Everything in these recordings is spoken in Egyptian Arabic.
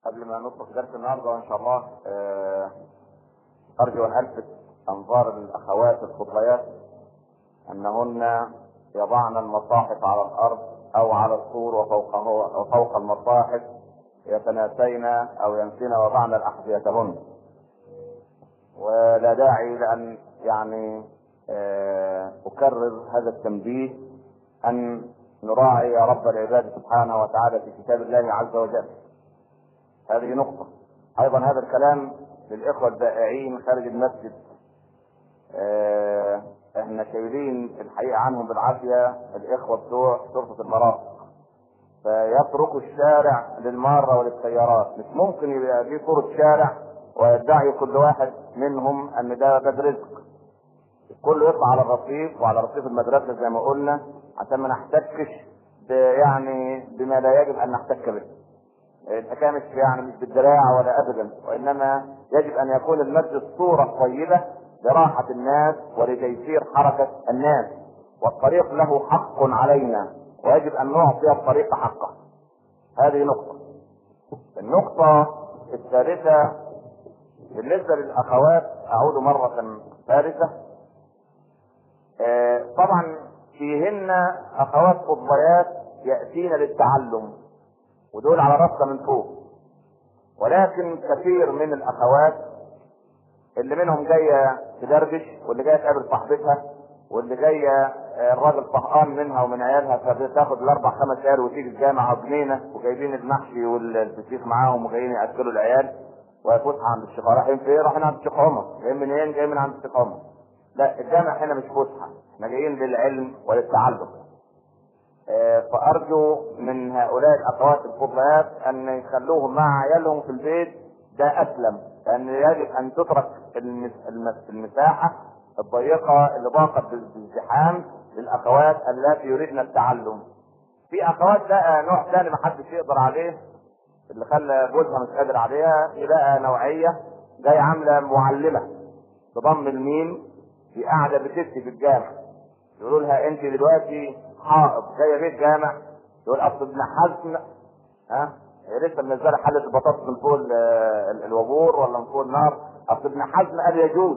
قبل ما ندخل درس النهارده ان شاء الله آه، ارجو ان الفت انظار الاخوات الفضليات انهن يضعن المصاحف على الارض او على السور وفوقه وفوق المصاحف يتناسين او ينسين وضعن احذيتهن ولا داعي لان يعني آه، اكرر هذا التنبيه ان نراعي يا رب العباد سبحانه وتعالى في كتاب الله عز وجل هذه نقطة أيضا هذا الكلام للإخوة البائعين خارج المسجد آه، احنا شايلين الحقيقة عنهم بالعافية الإخوة بتوع شرطة المرافق فيتركوا الشارع للمارة وللسيارات مش ممكن يبقى في صورة شارع ويدعي كل واحد منهم ان ده باب رزق كله يطلع على الرصيف وعلى رصيف المدرسة زي ما قلنا عشان ما نحتكش ب- يعني بما لا يجب ان نحتك به الحكايه مش يعني مش بالدراع ولا ابدا وانما يجب ان يكون المسجد صوره طيبه لراحه الناس ولتيسير حركه الناس والطريق له حق علينا ويجب ان نعطي الطريق حقه هذه نقطه النقطه الثالثه بالنسبه للاخوات اعود مره ثالثه آه، طبعا فيهن اخوات فضليات ياتين للتعلم ودول على راسنا من فوق ولكن كثير من الاخوات اللي منهم جايه تدردش واللي جايه تقابل صاحبتها واللي جايه آه، الراجل طهقان منها ومن عيالها فبتاخد الاربع خمس عيال وتيجي الجامعه جنينه وجايبين المحشي والفسيخ معاهم وجايين ياكلوا العيال وفسحه عند الشيخ رايحين فين؟ رايحين عند الشيخ عمر جايين منين؟ جايين من عند الشيخ عمر لا الجامع هنا مش فسحه احنا جايين للعلم وللتعلم آه، فارجو من هؤلاء الاخوات الفضليات ان يخلوهم مع عيالهم في البيت ده اسلم لان يجب ان تترك المس- المس- المساحه الضيقه اللي ضاقت بالازدحام للاخوات اللاتي يريدن التعلم في اخوات بقى نوع ثاني ما حدش يقدر عليه اللي خلى جوزها مش قادر عليها يبقى نوعيه جايه عامله معلمه بضم الميم دي قاعده بتفتي في الجامع يقولوا لها انت دلوقتي حائض جايه بيت جامع يقول اصل ابن حزم ها هي لسه منزله حله البطاطس من فوق ال- ال- الوابور ولا من فوق النار اصل ابن حزم قال يجوز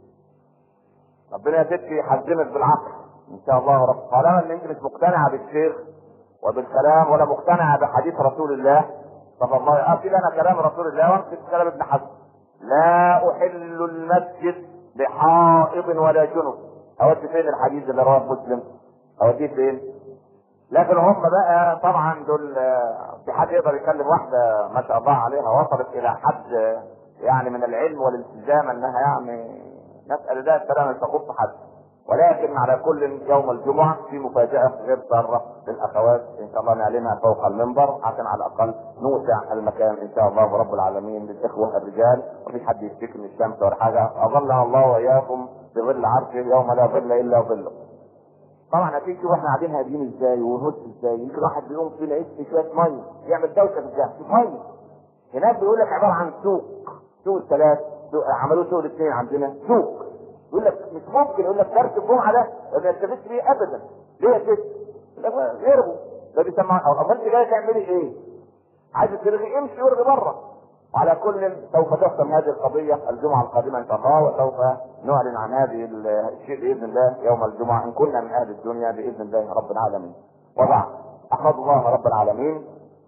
ربنا يا ستي يحزمك بالعقل ان شاء الله رب طالما ان انت مش مقتنعه بالشيخ وبالكلام ولا مقتنعه بحديث رسول الله صلى الله عليه وسلم انا كلام رسول الله وامسك كلام ابن حزم لا احل المسجد بحائض ولا جنب اودي فين الحديث اللي رواه مسلم اوديه فين لكن هم بقى طبعا دول آه، في حد يقدر يكلم واحده ما شاء الله عليها وصلت الى حد آه، يعني من العلم والالتزام انها يعني نسال ده السلام مش تخص حد ولكن على كل يوم الجمعه في مفاجاه غير ساره للاخوات ان شاء الله نعلنها فوق المنبر عشان على الاقل نوسع المكان ان شاء الله رب العالمين للاخوه الرجال ومفيش حد يشتكي من الشمس ولا حاجه اظلنا الله واياكم بظل عرشه يوم لا ظل الا ظله طبعا اكيد شوف احنا قاعدين هاديين ازاي ونهز ازاي يمكن واحد بيقوم في لقيت في شويه ميه يعمل دوشه في الجهه في ميه هناك بيقول لك عباره عن سوق سوق الثلاث سوق عملوه سوق الاثنين عندنا سوق يقول لك مش ممكن يقول لك درس الجمعه ده ما يستفدش بيه ابدا ليه يا ست؟ يقول لك غيره ده بيسمع او أو انت جاي تعملي ايه؟ عايز تلغي امشي وارغي بره وعلى كل سوف تحسم هذه القضية الجمعة القادمة إن شاء الله وسوف نعلن عن هذه الشيء بإذن الله يوم الجمعة إن كنا من أهل الدنيا بإذن الله رب العالمين وبعد أحمد الله رب العالمين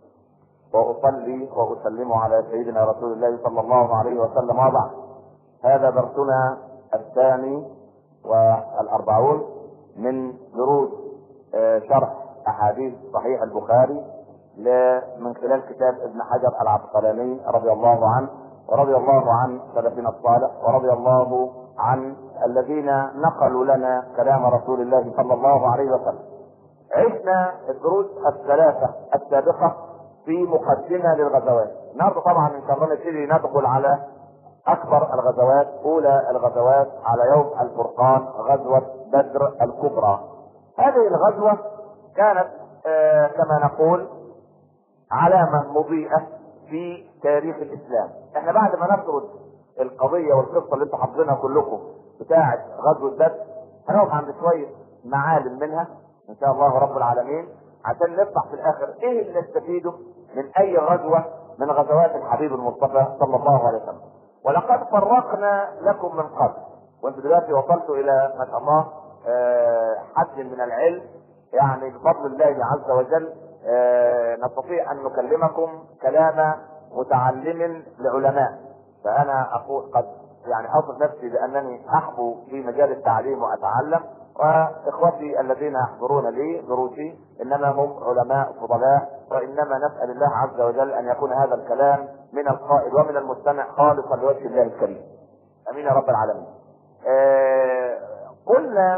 وأصلي وأسلم على سيدنا رسول الله صلى الله عليه وسلم وبعد هذا درسنا الثاني والأربعون من دروس آه، شرح أحاديث صحيح البخاري ل- من خلال كتاب ابن حجر العسقلاني رضي الله عنه ورضي الله عن سلفنا الصالح ورضي الله عن الذين نقلوا لنا كلام رسول الله صلى الله عليه وسلم. عشنا الدروس الثلاثة السابقة في مقدمة للغزوات. النهارده طبعا ان شاء الله نبتدي ندخل على اكبر الغزوات اولى الغزوات على يوم الفرقان غزوة بدر الكبرى. هذه الغزوة كانت آه كما نقول علامة مضيئة في تاريخ الإسلام احنا بعد ما نسرد القضية والقصة اللي انتم حافظينها كلكم بتاعة غزوة بدر هنقف عند شوية معالم منها إن شاء الله رب العالمين عشان نطلع في الآخر إيه اللي نستفيده من أي غزوة من غزوات الحبيب المصطفى صلى الله عليه وسلم ولقد فرقنا لكم من قبل وانتم دلوقتي وصلتوا الى ما شاء الله آه، حد من العلم يعني بفضل الله عز وجل آه، نستطيع ان نكلمكم كلام متعلم لعلماء فانا اقول قد يعني اصف نفسي بانني احبو في مجال التعليم واتعلم واخوتي الذين يحضرون لي دروسي انما هم علماء فضلاء وانما نسال الله عز وجل ان يكون هذا الكلام من القائل ومن المستمع خالصا لوجه الله الكريم. امين يا رب العالمين. آه قلنا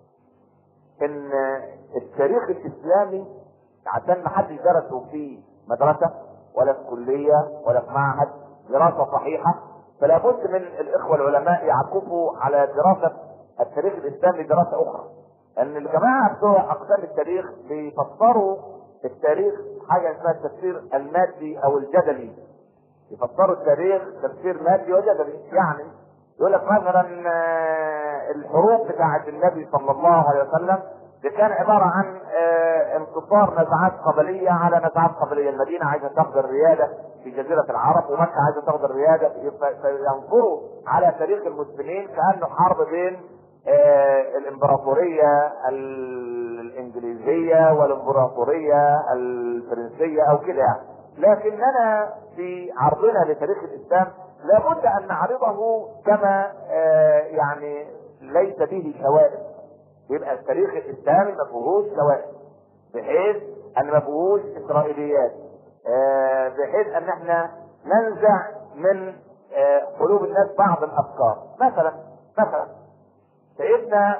ان التاريخ الاسلامي عشان ما حدش درسه في مدرسه ولا في كليه ولا في معهد دراسه صحيحه فلا بد من الاخوه العلماء يعكفوا على دراسه التاريخ الاسلامي دراسه اخرى ان الجماعه بتوع اقسام التاريخ بيفسروا التاريخ حاجه اسمها التفسير المادي او الجدلي يفسروا التاريخ تفسير مادي وجدلي يعني يقول لك مثلا آه، الحروب بتاعه النبي صلى الله عليه وسلم دي كان عباره عن آه، انتصار نزعات قبليه على نزعات قبليه، المدينه عايزه تاخذ الرياده في جزيره العرب ومكه عايزه تاخذ الرياده ف- فينظروا على تاريخ المسلمين كانه حرب بين آه، الامبراطوريه ال- الانجليزيه والامبراطوريه الفرنسيه او كده يعني. لكننا في عرضنا لتاريخ الاسلام لابد ان نعرضه كما آه، يعني ليس به شوائب يبقى التاريخ الاسلامي ما فيهوش شوائب بحيث ان ما فيهوش اسرائيليات آه، بحيث ان احنا ننزع من آه، قلوب الناس بعض الافكار مثلا مثلا سيدنا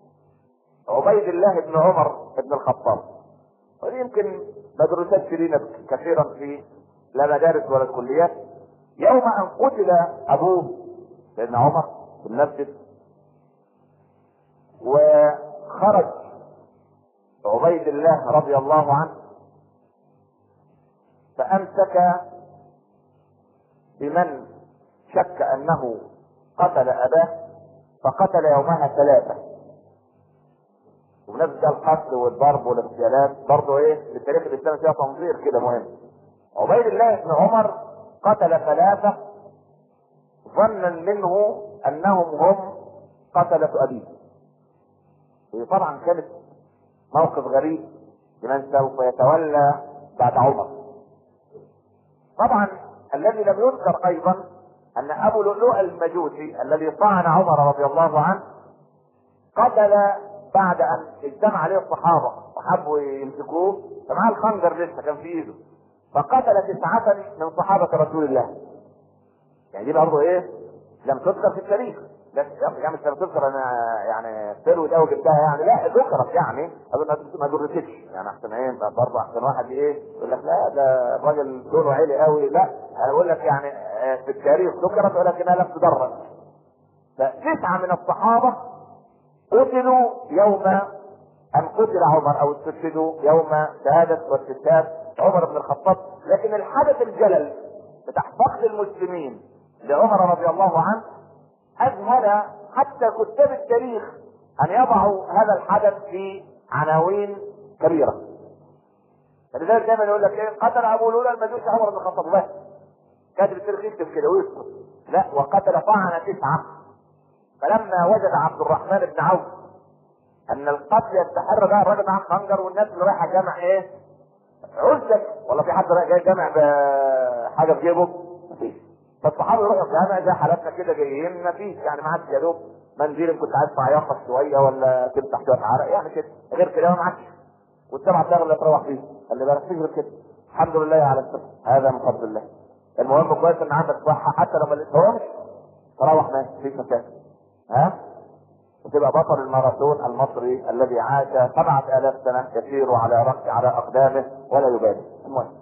عبيد الله بن عمر بن الخطاب ودي يمكن ما درستش لينا كثيرا في لا مدارس ولا الكليات يوم ان قتل ابوه سيدنا عمر في المسجد وخرج عبيد الله رضي الله عنه فامسك بمن شك انه قتل اباه فقتل يومها ثلاثه وبنفس القتل والضرب والاغتيالات برضه ايه في التاريخ الاسلامي فيها تنظير كده مهم عبيد الله بن عمر قتل ثلاثه ظنا منه انهم هم قتله ابيه هي طبعا كانت موقف غريب لمن سوف يتولى بعد عمر طبعا الذي لم يذكر ايضا ان ابو لؤلؤ المجوسي الذي طعن عمر رضي الله عنه قتل بعد ان اجتمع عليه الصحابه وحبوا يمسكوه فمعاه الخنجر لسه كان في ايده فقتل تسعة من صحابة رسول الله. يعني دي برضه ايه؟ لم تذكر في التاريخ. لا يعني مش لم تذكر انا يعني تلوي ده وجبتها يعني لا ذكرت يعني اظن ما درستش يعني احسن ايه برضه احسن واحد ايه يقول لك لا ده الراجل لونه عالي قوي لا انا بقول لك يعني آه، في التاريخ ذكرت ولكنها لم تدرس. فتسعة من الصحابة قتلوا يوم ان قتل عمر او استشهدوا يوم شهادة واستشهاد عمر بن الخطاب لكن الحدث الجلل بتاع فقد المسلمين لعمر رضي الله عنه اذهل حتى كتاب التاريخ ان يضعوا هذا الحدث في عناوين كبيره فلذلك دايما يقول لك ايه قتل ابو لولا المجوسي عمر بن الخطاب بس كاتب التاريخ يكتب كده ويسكت لا وقتل طعن تسعه فلما وجد عبد الرحمن بن عوف ان القتل يستحر بقى الراجل معاه خنجر والناس اللي رايحه جامع ايه؟ عزك والله في حد رايح جاي جامع بحاجه في جيبه؟ مفيش فالصحابه يروحوا الجامع زي حالاتنا كده جايين مفيش يعني معاك يا دوب منزل كنت عايز تعيطك شويه ولا تمسح شويه عرق يعني كده غير كده ما معكش والسبعة بتاعه اللي تروح فيه اللي بالك فيه غير كده الحمد لله على الصحة هذا من فضل الله المهم كويس ان عندك صحة حتى لو ما لقيتهمش تروح ماشي مفيش مشاكل ها وتبقى بطل الماراثون المصري الذي عاش سبعة آلاف سنة يسير على رأس على أقدامه ولا يبالي المهم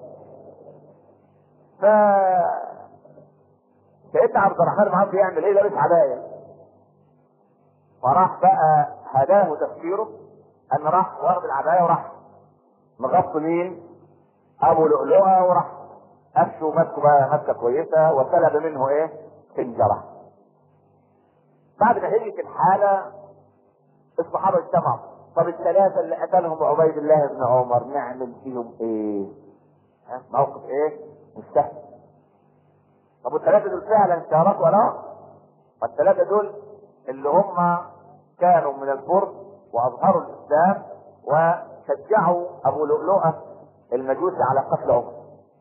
ف سيدنا عبد الرحمن بن عوف يعمل ايه لابس عباية فراح بقى هداه تفكيره ان راح واخد العباية وراح مغطي مين ابو لؤلؤة وراح قفشه ماسكه بقى ماسكه كويسة وسلب منه ايه خنجره بعد ما هديت الحالة الصحابة اجتمعوا طب الثلاثة اللي قتلهم عبيد الله بن عمر نعمل فيهم ايه؟ ها؟ موقف ايه مش سهل طب والثلاثه دول فعلا شاركوا ولا فالثلاثه دول اللي هم كانوا من الفرس واظهروا الاسلام وشجعوا ابو لؤلؤه المجوسي على قتل عمر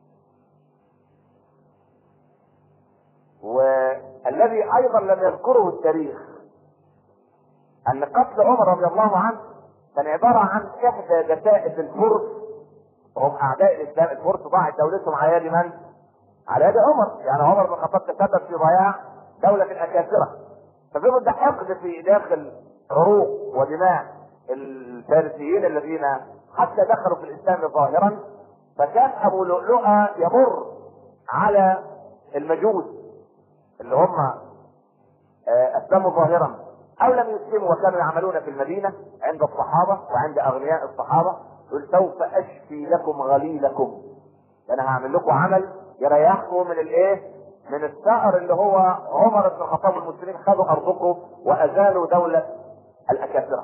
والذي ايضا لم يذكره التاريخ ان قتل عمر رضي الله عنه كان عباره عن احدى دسائس الفرس وهم اعداء الاسلام الفرس ضاعت دولتهم على يد من؟ على يد عمر يعني عمر بن الخطاب تسبب في ضياع دوله الاكاسره ففي ده حقد في داخل عروق ودماء الفارسيين الذين حتى دخلوا في الاسلام ظاهرا فكان ابو لؤلؤه يمر على المجوس اللي هم آه، اسلموا ظاهرا او لم يسلموا وكانوا يعملون في المدينه عند الصحابه وعند اغنياء الصحابه يقول سوف اشفي لكم غليلكم انا هعمل لكم عمل يريحكم من الايه؟ من الثأر اللي هو عمر بن الخطاب المسلمين خدوا ارضكم وازالوا دوله الاكاسره.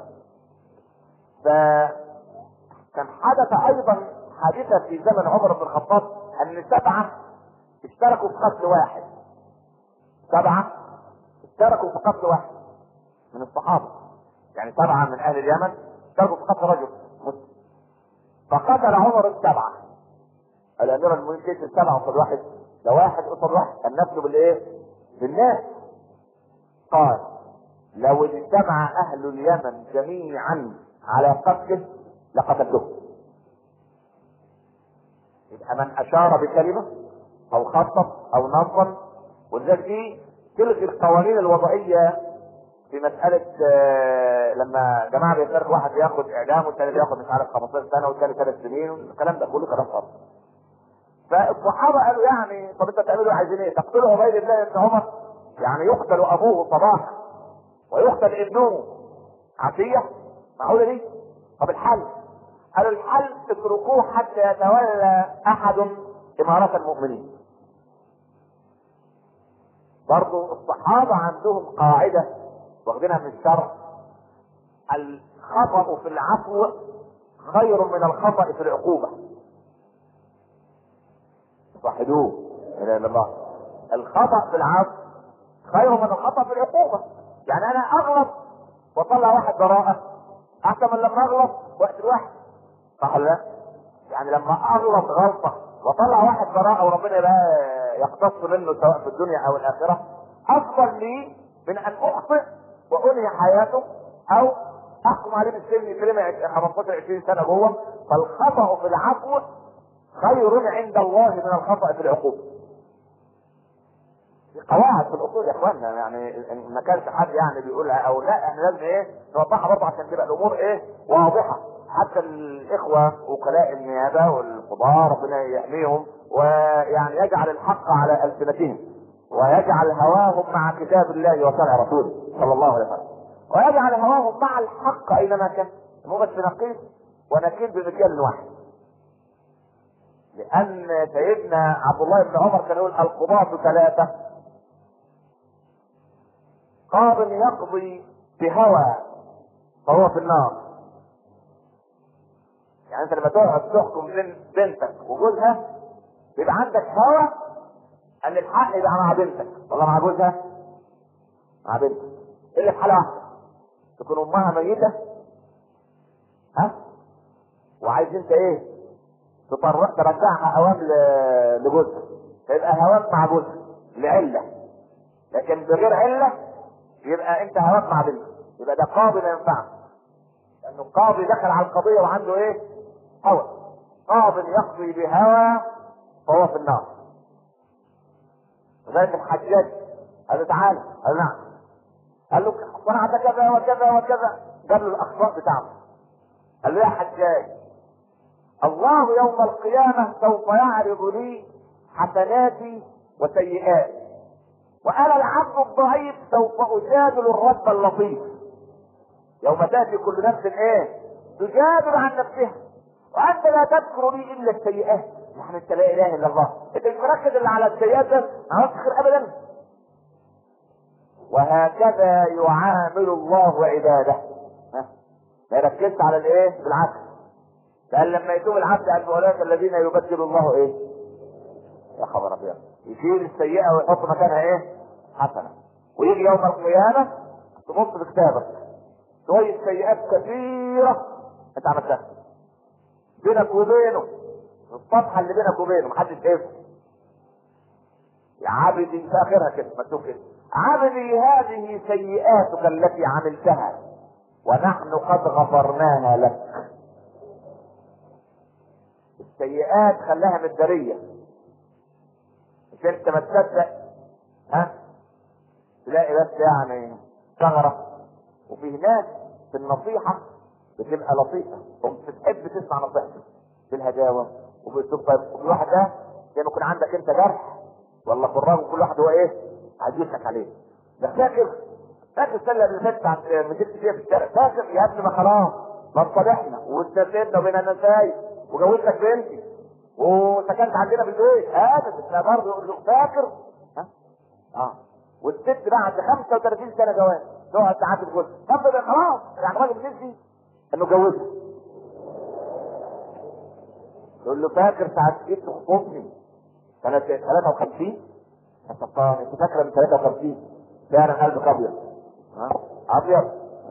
فكان حدث ايضا حادثه في زمن عمر بن الخطاب ان سبعه اشتركوا في قتل واحد. سبعه اشتركوا في قتل واحد من الصحابه. يعني سبعه من اهل اليمن اشتركوا في قتل رجل مسلم. فقتل عمر السبعه. الامير المؤمنين كيف السبعه قصاد واحد؟ ده واحد قصاد واحد كان نفسه بالايه؟ بالناس. قال لو اجتمع اهل اليمن جميعا على قتله لقتلته يبقى من اشار بكلمه او خطط او نظم ولذلك دي تلغي القوانين الوضعيه في مساله آه، لما جماعه بيفرق واحد بياخد اعدام والثاني بياخد مش عارف 15 سنه والثاني ثلاث سنين الكلام ده كله كلام فاضي فالصحابه قالوا يعني طب انت تعملوا عايزين ايه؟ تقتلوا عبيد الله بن عمر يعني يقتل ابوه صباحا ويقتل ابنه عشيه معقوله دي؟ طب الحل؟ قالوا الحل اتركوه حتى يتولى احد امارات المؤمنين. برضو الصحابه عندهم قاعده واخدينها من الشرع الخطأ في العفو خير من الخطأ في العقوبة. وحدوه لا اله الا الله. الخطأ في العفو خير من الخطأ في العقوبة. يعني انا اغلط واطلع واحد براءة احسن من لما اغلط وقت الواحد صح ولا لا؟ يعني لما اغلط غلطة واطلع واحد براءة وربنا يبقى يقتص منه سواء في الدنيا او الاخرة افضل لي من ان اخطئ وانهي حياته او احكم عليه بالسجن يترمي 15 20 سنة جوه فالخطأ في العفو خير عند الله من الخطأ في العقوبة دي قواعد في الاصول يا اخوانا يعني ما كانش حد يعني بيقولها او لا احنا لازم ايه نوضحها برضه عشان تبقى الامور ايه واضحه حتى الاخوه وكلاء النيابه والقضاه ربنا يحميهم ويعني يجعل الحق على السنتهم ويجعل هواهم مع كتاب الله وشرع رسوله صلى الله عليه وسلم ويجعل هواهم مع الحق اينما كان مو بس نقيس ونكيل بمكيال واحد لان سيدنا عبد الله بن عمر كان يقول القضاة ثلاثة قاض يقضي بهوى فهو في النار يعني انت لما تقعد تحكم بين بنتك وجوزها بيبقى عندك هوى ان الحق يبقى مع بنتك ولا مع جوزها مع بنتك الا في حاله واحده تكون امها ميته ها وعايز انت ايه تطر- ترجعها اوام ل- لجوزها فيبقى هواك مع جوزها لعله لكن بغير عله يبقى انت هواك مع بنتك يبقى ده قاضي ما ينفعش لانه القاضي دخل على القضيه وعنده ايه؟ هوى قاض يقضي بهوى فهو في النار لذلك الحجاج قال له تعالى قال له نعم قال له صنعت كذا وكذا وكذا جاب له الاخطاء بتاعته قال له يا حجاج الله يوم القيامة سوف يعرض لي حسناتي وسيئاتي وأنا العبد الضعيف سوف أجادل الرب اللطيف يوم تأتي كل نفس إيه؟ تجادل عن نفسها وأنت لا تذكر لي إلا السيئات يعني أنت لا إله إلا الله أنت مش مركز إلا على السيئات بس ما عملتش خير أبدا وهكذا يعامل الله عباده ها؟ ما يركزش على الإيه؟ بالعكس قال لما يتوب العبد عن اولئك الذين يبدل الله ايه؟ يا خبر ابيض يشيل السيئه ويحط مكانها ايه؟ حسنه ويجي يوم القيامه تبص في كتابك شويه سيئات كثيره انت عملتها بينك وبينه الصفحه اللي بينك وبينه محدش شايفها يا عبدي في اخرها كده مكتوب كده عبدي هذه سيئاتك التي عملتها ونحن قد غفرناها لك السيئات خلاها مدارية مش انت ما تصدق ها تلاقي بس يعني ثغرة وفي ناس في النصيحة بتبقى لطيفة وبتحب تسمع نصيحته بالهداوة وبالاسلوب طيب وفي واحد ده زي ما يكون عندك انت جرح ولا قرار كل واحد هو ايه عايز يضحك عليه ده فاكر فاكر السنه اللي فاتت عن مسكت فيها في الشارع فاكر يا ابني ما خلاص ما اتصالحنا واستفدنا وبين نساي وجوزتك بنتي وسكنت عندنا في البيت ابدا احنا برضه فاكر ها اه والست بعد 35 سنه جواز تقعد تعاتب جوزها طب ده خلاص يعني راجل نسي انه جوزها يقول له فاكر ساعة جيت تخطبني سنة 53 طبعا انت فاكرة من 53 فعلا قلبك ابيض ها ابيض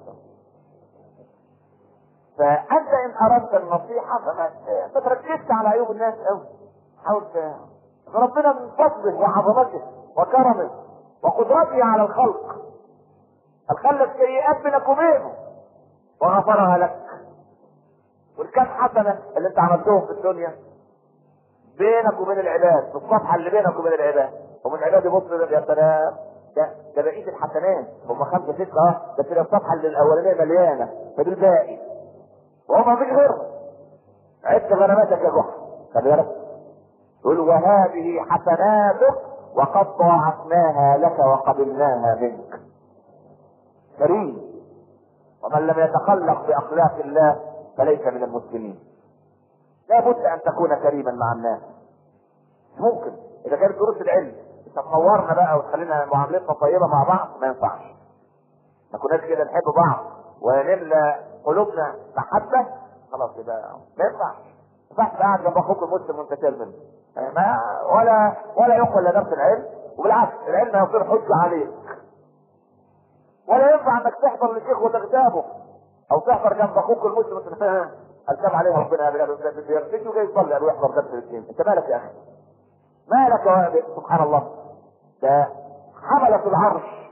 فانت ان اردت النصيحة فما ما تركزش على عيوب الناس قوي حاول ت- ربنا من فضله وعظمته وكرمه وقدرته على الخلق خلى السيئات بينك وبينه وغفرها لك والكام حسنة اللي انت عملتهم في الدنيا بينك وبين العباد في الصفحة اللي بينك وبين العباد ومن العباد يبص يا سلام ده ده بقية الحسنات هم خمسة ستة اه بس ده الصفحة اللي الأولانية مليانة فدي الباقي وهو ما فيش غيرهم عدت غنماتك يا جحا خلي بالك يقول وهذه حسناتك وقد ضاعفناها لك وقبلناها منك كريم ومن لم يتخلق بأخلاق الله فليس من المسلمين لا بد ان تكون كريما مع الناس مش ممكن اذا كانت دروس العلم تطورنا بقى وتخلينا معاملتنا طيبه مع بعض ما ينفعش ما كناش كده نحب بعض ونملى قلوبنا محبه خلاص يبقى ما ينفعش ما ينفعش قاعد جنب اخوك المسلم وانت شايل منه ما ولا ولا يقبل لنفس العلم وبالعكس العلم يصير حجه عليك ولا ينفع انك تحضر للشيخ وتغتابه او تحضر جنب اخوك المسلم وانت فاهم الكام عليه ربنا بيرتجي وجاي يصلي قالوا يحضر درس الاثنين انت مالك يا اخي مالك يا ولد سبحان الله ده حملة العرش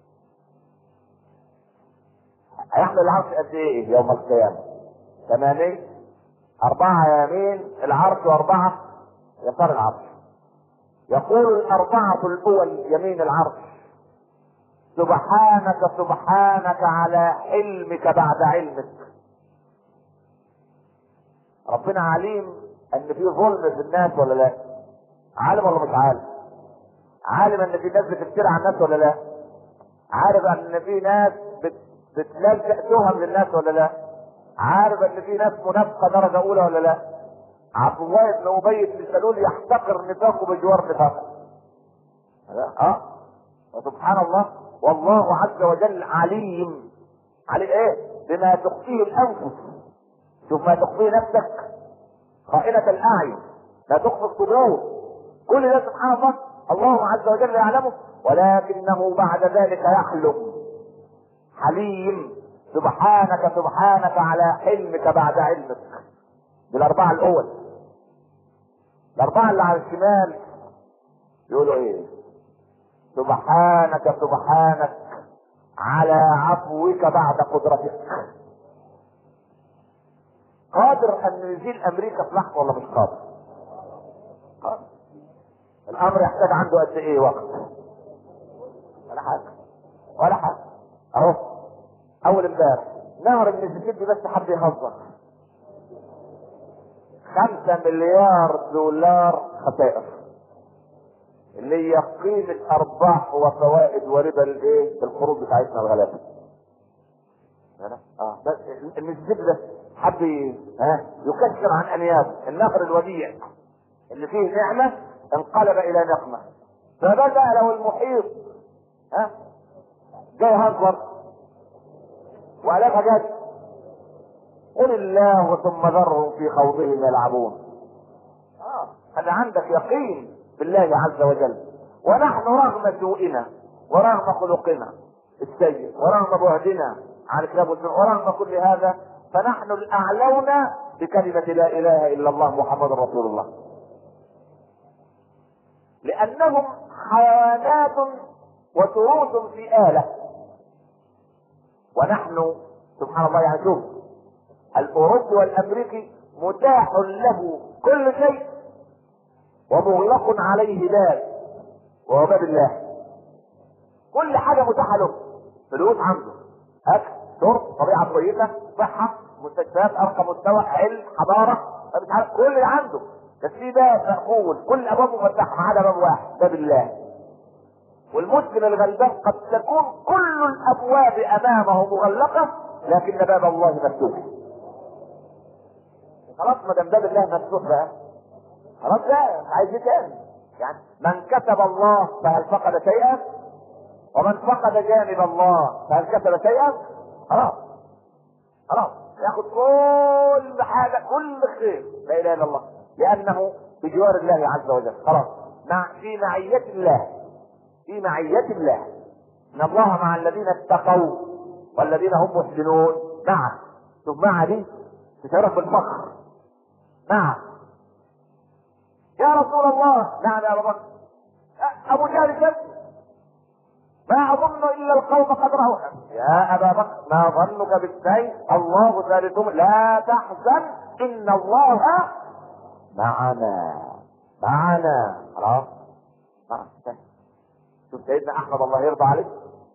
هيحمل العرش قد ايه يوم القيامة ثمانية أربعة يمين العرش وأربعة يسار العرش يقول الأربعة الأول يمين العرش سبحانك سبحانك على حلمك بعد علمك ربنا عليم ان في ظلم في الناس ولا لا عالم ولا مش عالم عالم ان في ناس بتفتري على الناس ولا لا عارف ان في ناس بت... بتلزق تهم للناس ولا لا عارف ان في ناس منافقه درجه اولى ولا لا عبد الله بن ابي بن سلول يحتقر نفاقه بجوار نفاقه اه وسبحان الله والله عز وجل عليم علي ايه بما تخفيه الانفس شوف ما تخفيه نفسك خائنة الأعين لا تخفي الصدور كل ده سبحان الله الله عز وجل يعلمه ولكنه بعد ذلك يحلم حليم سبحانك سبحانك على حلمك بعد علمك دي الأربعة الأول الأربعة اللي على الشمال يقولوا إيه سبحانك سبحانك على عفوك بعد قدرتك قادر ان يزيل امريكا في لحظه ولا مش قادر؟ قادر الامر يحتاج عنده قد ايه وقت؟ ولا حاجه ولا حاجه اهو اول امبارح نهر المسيسيبي بس حد يهزر خمسة مليار دولار خسائر اللي هي قيمة أرباح وفوائد وربا الإيه؟ القروض بتاعتنا الغلابة. اه بس المسيسيبي ده حب ها يكشر عن انيابه النهر الوديع اللي فيه نعمه انقلب الى نقمه فبدا لو المحيط ها جاي هزر وقالها جد قل الله ثم ذرهم في خوضهم يلعبون اه هذا عندك يقين بالله عز وجل ونحن رغم سوءنا ورغم خلقنا السيء ورغم بعدنا عن الكتاب والسنه ورغم كل هذا فنحن الاعلون بكلمه لا اله الا الله محمد رسول الله لانهم حيوانات وتروث في آلة ونحن سبحان الله يعني شوف الأوروبي والأمريكي متاح له كل شيء ومغلق عليه باب وهو باب الله كل حاجة متاحة له فلوس عنده أكل شرب طبيعة كويسة صحة مستشفيات أرقى مستوى علم حضارة مش عارف كل اللي عنده بس في باب مقفول كل أبوابه مفتوحة ما عدا باب واحد باب الله والمسلم الغلبان قد تكون كل الابواب امامه مغلقه لكن باب الله مفتوح خلاص ما دام باب الله مفتوح بقى خلاص بقى عايز ايه تاني يعني من كتب الله فهل فقد شيئا ومن فقد جانب الله فهل كتب شيئا خلاص خلاص ياخد كل حاجه كل خير لا اله الا الله لانه بجوار الله عز وجل خلاص مع في معيه الله في معية الله ان الله مع الذين اتقوا والذين هم محسنون مع شوف مع دي تشرف بالفخر مع يا رسول الله نعم يا ابو بكر ابو جهل كذب ما اظن الا القوم قد راوا يا ابا بكر ما ظنك بالسيف الله ثالثهم لا تحزن ان الله معنا معنا خلاص خلاص شوف سيدنا احمد الله يرضى عليه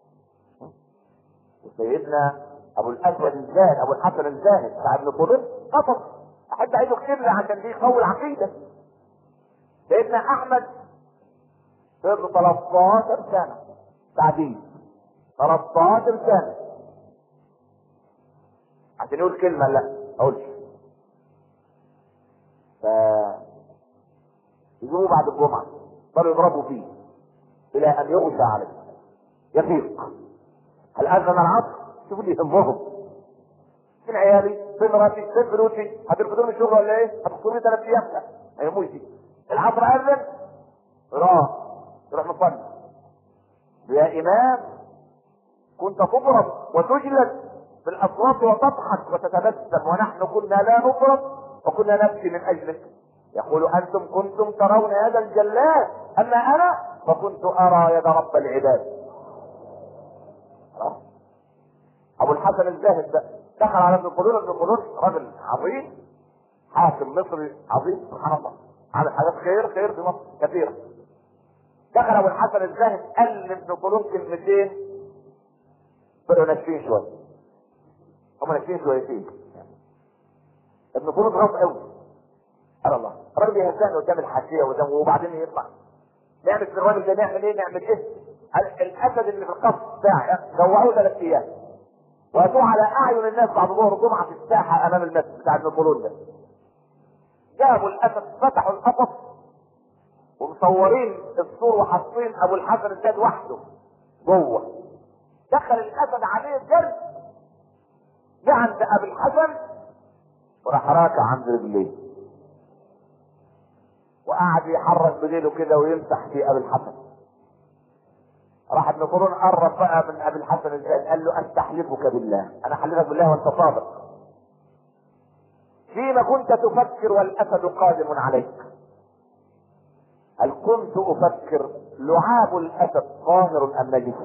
وسيدنا ابو الاسود الزاهد ابو الحسن الزاهد بتاع ابن قدر قطر احب اعيده كتير عشان دي قوي العقيده سيدنا احمد سر 13 سنه تعديل 13 سنه عشان يقول كلمه لا اقولش ف يجيبوه بعد الجمعه صاروا يضربوا فيه الى ان يغشى عليه يفيق هل اذن العصر شوفوا لي يهمهم فين عيالي فين مراتي فين فلوسي هترفضوني الشغل ولا ايه هتخصوني ثلاث ايام لا ما يهموش دي العصر اذن راح يروح مصلي يا امام كنت تضرب وتجلد في الاصوات وتضحك وتتبسم ونحن كنا لا نضرب وكنا نبكي من اجلك يقول انتم كنتم ترون هذا الجلاد اما انا فكنت ارى يد رب العباد ابو الحسن الزاهد ده دخل على ابن قلول ابن قلول رجل عظيم حاكم مصري عظيم سبحان الله عمل حاجات خير خير في مصر كثيره دخل ابو الحسن الزاهد قال لابن قلول كلمتين بقوا ناشفين شويه هم ناشفين شويتين ابن قلول غلط قوي قال الله الراجل يهزاني قدام الحاشيه قدام وبعدين يطلع نعمل في الراجل ده نعمل ايه نعمل ايه الاسد اللي في القصر بتاعي جوعوه ثلاث ايام واتوه على اعين الناس بعد ظهر الجمعه في الساحه امام المسجد بتاع ابن قلول ده جابوا الاسد فتحوا القفص ومصورين السور وحاطين ابو الحسن الزاد وحده جوه دخل الاسد عليه بجد جه عند ابي الحسن وراح راكع عند رجليه وقعد يحرك بديله كده ويمسح في ابي الحسن راح ابن قرون قرب بقى من ابي الحسن الزاد قال له استحلفك بالله انا احلفك بالله وانت صادق فيما كنت تفكر والاسد قادم عليك هل كنت افكر لعاب الاسد طاهر ام نجس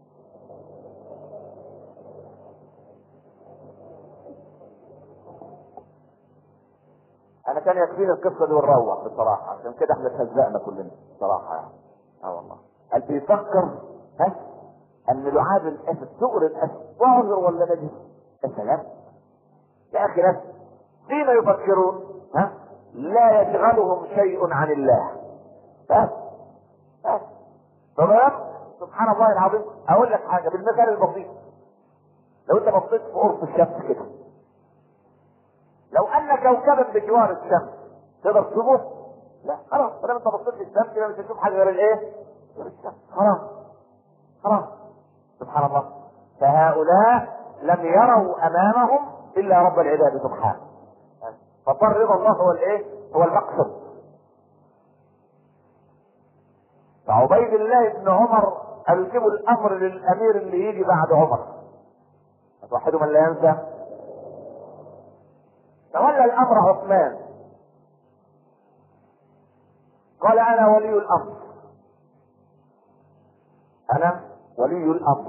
انا كان يكفيني القصه دي ونروح بصراحه عشان كده احنا اتهزقنا كلنا بصراحه يعني اه والله قال بيفكر ها ان لعاب الاسد صغر الاسد طاهر ولا نجس يا سلام يا اخي ناس فيما يفكرون ها لا يشغلهم شيء عن الله بس بس تمام سبحان الله العظيم اقول لك حاجه بالمثال البسيط لو انت بصيت في قرص الشمس كده لو ان كوكبا بجوار الشمس تقدر تشوفه؟ لا خلاص ما دام انت بصيت للشمس كده مش هتشوف حاجه غير الايه؟ غير الشمس خلاص خلاص سبحان الله فهؤلاء لم يروا امامهم الا رب العباد سبحانه فصار رضا الله هو الايه هو المقصد فعبيد الله بن عمر الجبوا الامر للامير اللي يجي بعد عمر واحد من لا ينسى تولى الامر عثمان قال انا ولي الامر انا ولي الامر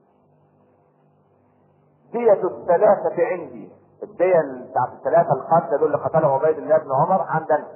دية الثلاثة عندي الدية بتاعت الثلاثة القتلى دول اللي قتلهم عبيد الله بن عمر عندنا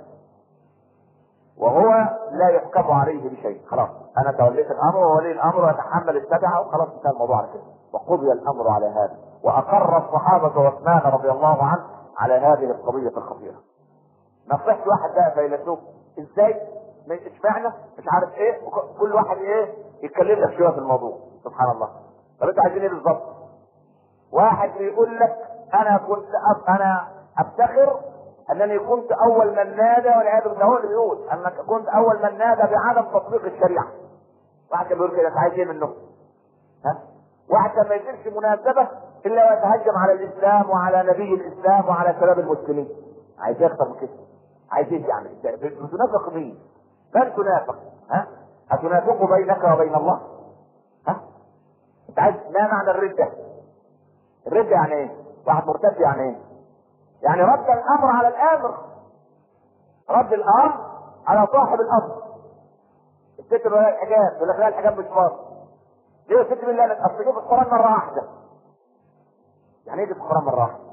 وهو لا يحكم عليه بشيء خلاص انا توليت الامر وولي الامر ويتحمل التبعه وخلاص انتهى الموضوع على كده وقضي الامر على هذا واقر الصحابه وعثمان رضي الله عنه على هذه القضيه الخطيره نصيحة واحد بقى فيلسوف ازاي ما اشمعنى مش عارف ايه وك- كل واحد ايه يتكلم لك شويه في الموضوع سبحان الله طب انتوا عايزين ايه بالظبط واحد بيقول لك انا كنت أب... انا افتخر انني كنت اول من نادى والعياذ بالله هو اللي بيقول انك كنت اول من نادى بعدم تطبيق الشريعه واحد كان بيقول كده انت عايز ايه منه؟ ها؟ واحد كان ما يصيرش مناسبه الا ويتهجم على الاسلام وعلى نبي الاسلام وعلى شباب المسلمين عايز ايه اكتر من كده؟ عايز ايه يعني؟ بتنافق مين؟ من تنافق؟ ها؟ أتنافق بينك وبين الله؟ ها؟ انت عايز ما معنى الردة؟ الردة يعني ايه؟ واحد مرتد يعني ايه؟ يعني رد الامر على الامر رد الامر على صاحب الامر الست اللي لها الحجاب يقول لك لا الحجاب مش فرض ليه يا ست بالله لك اصل جه في القران مره واحده يعني ايه جه في القران مره واحده؟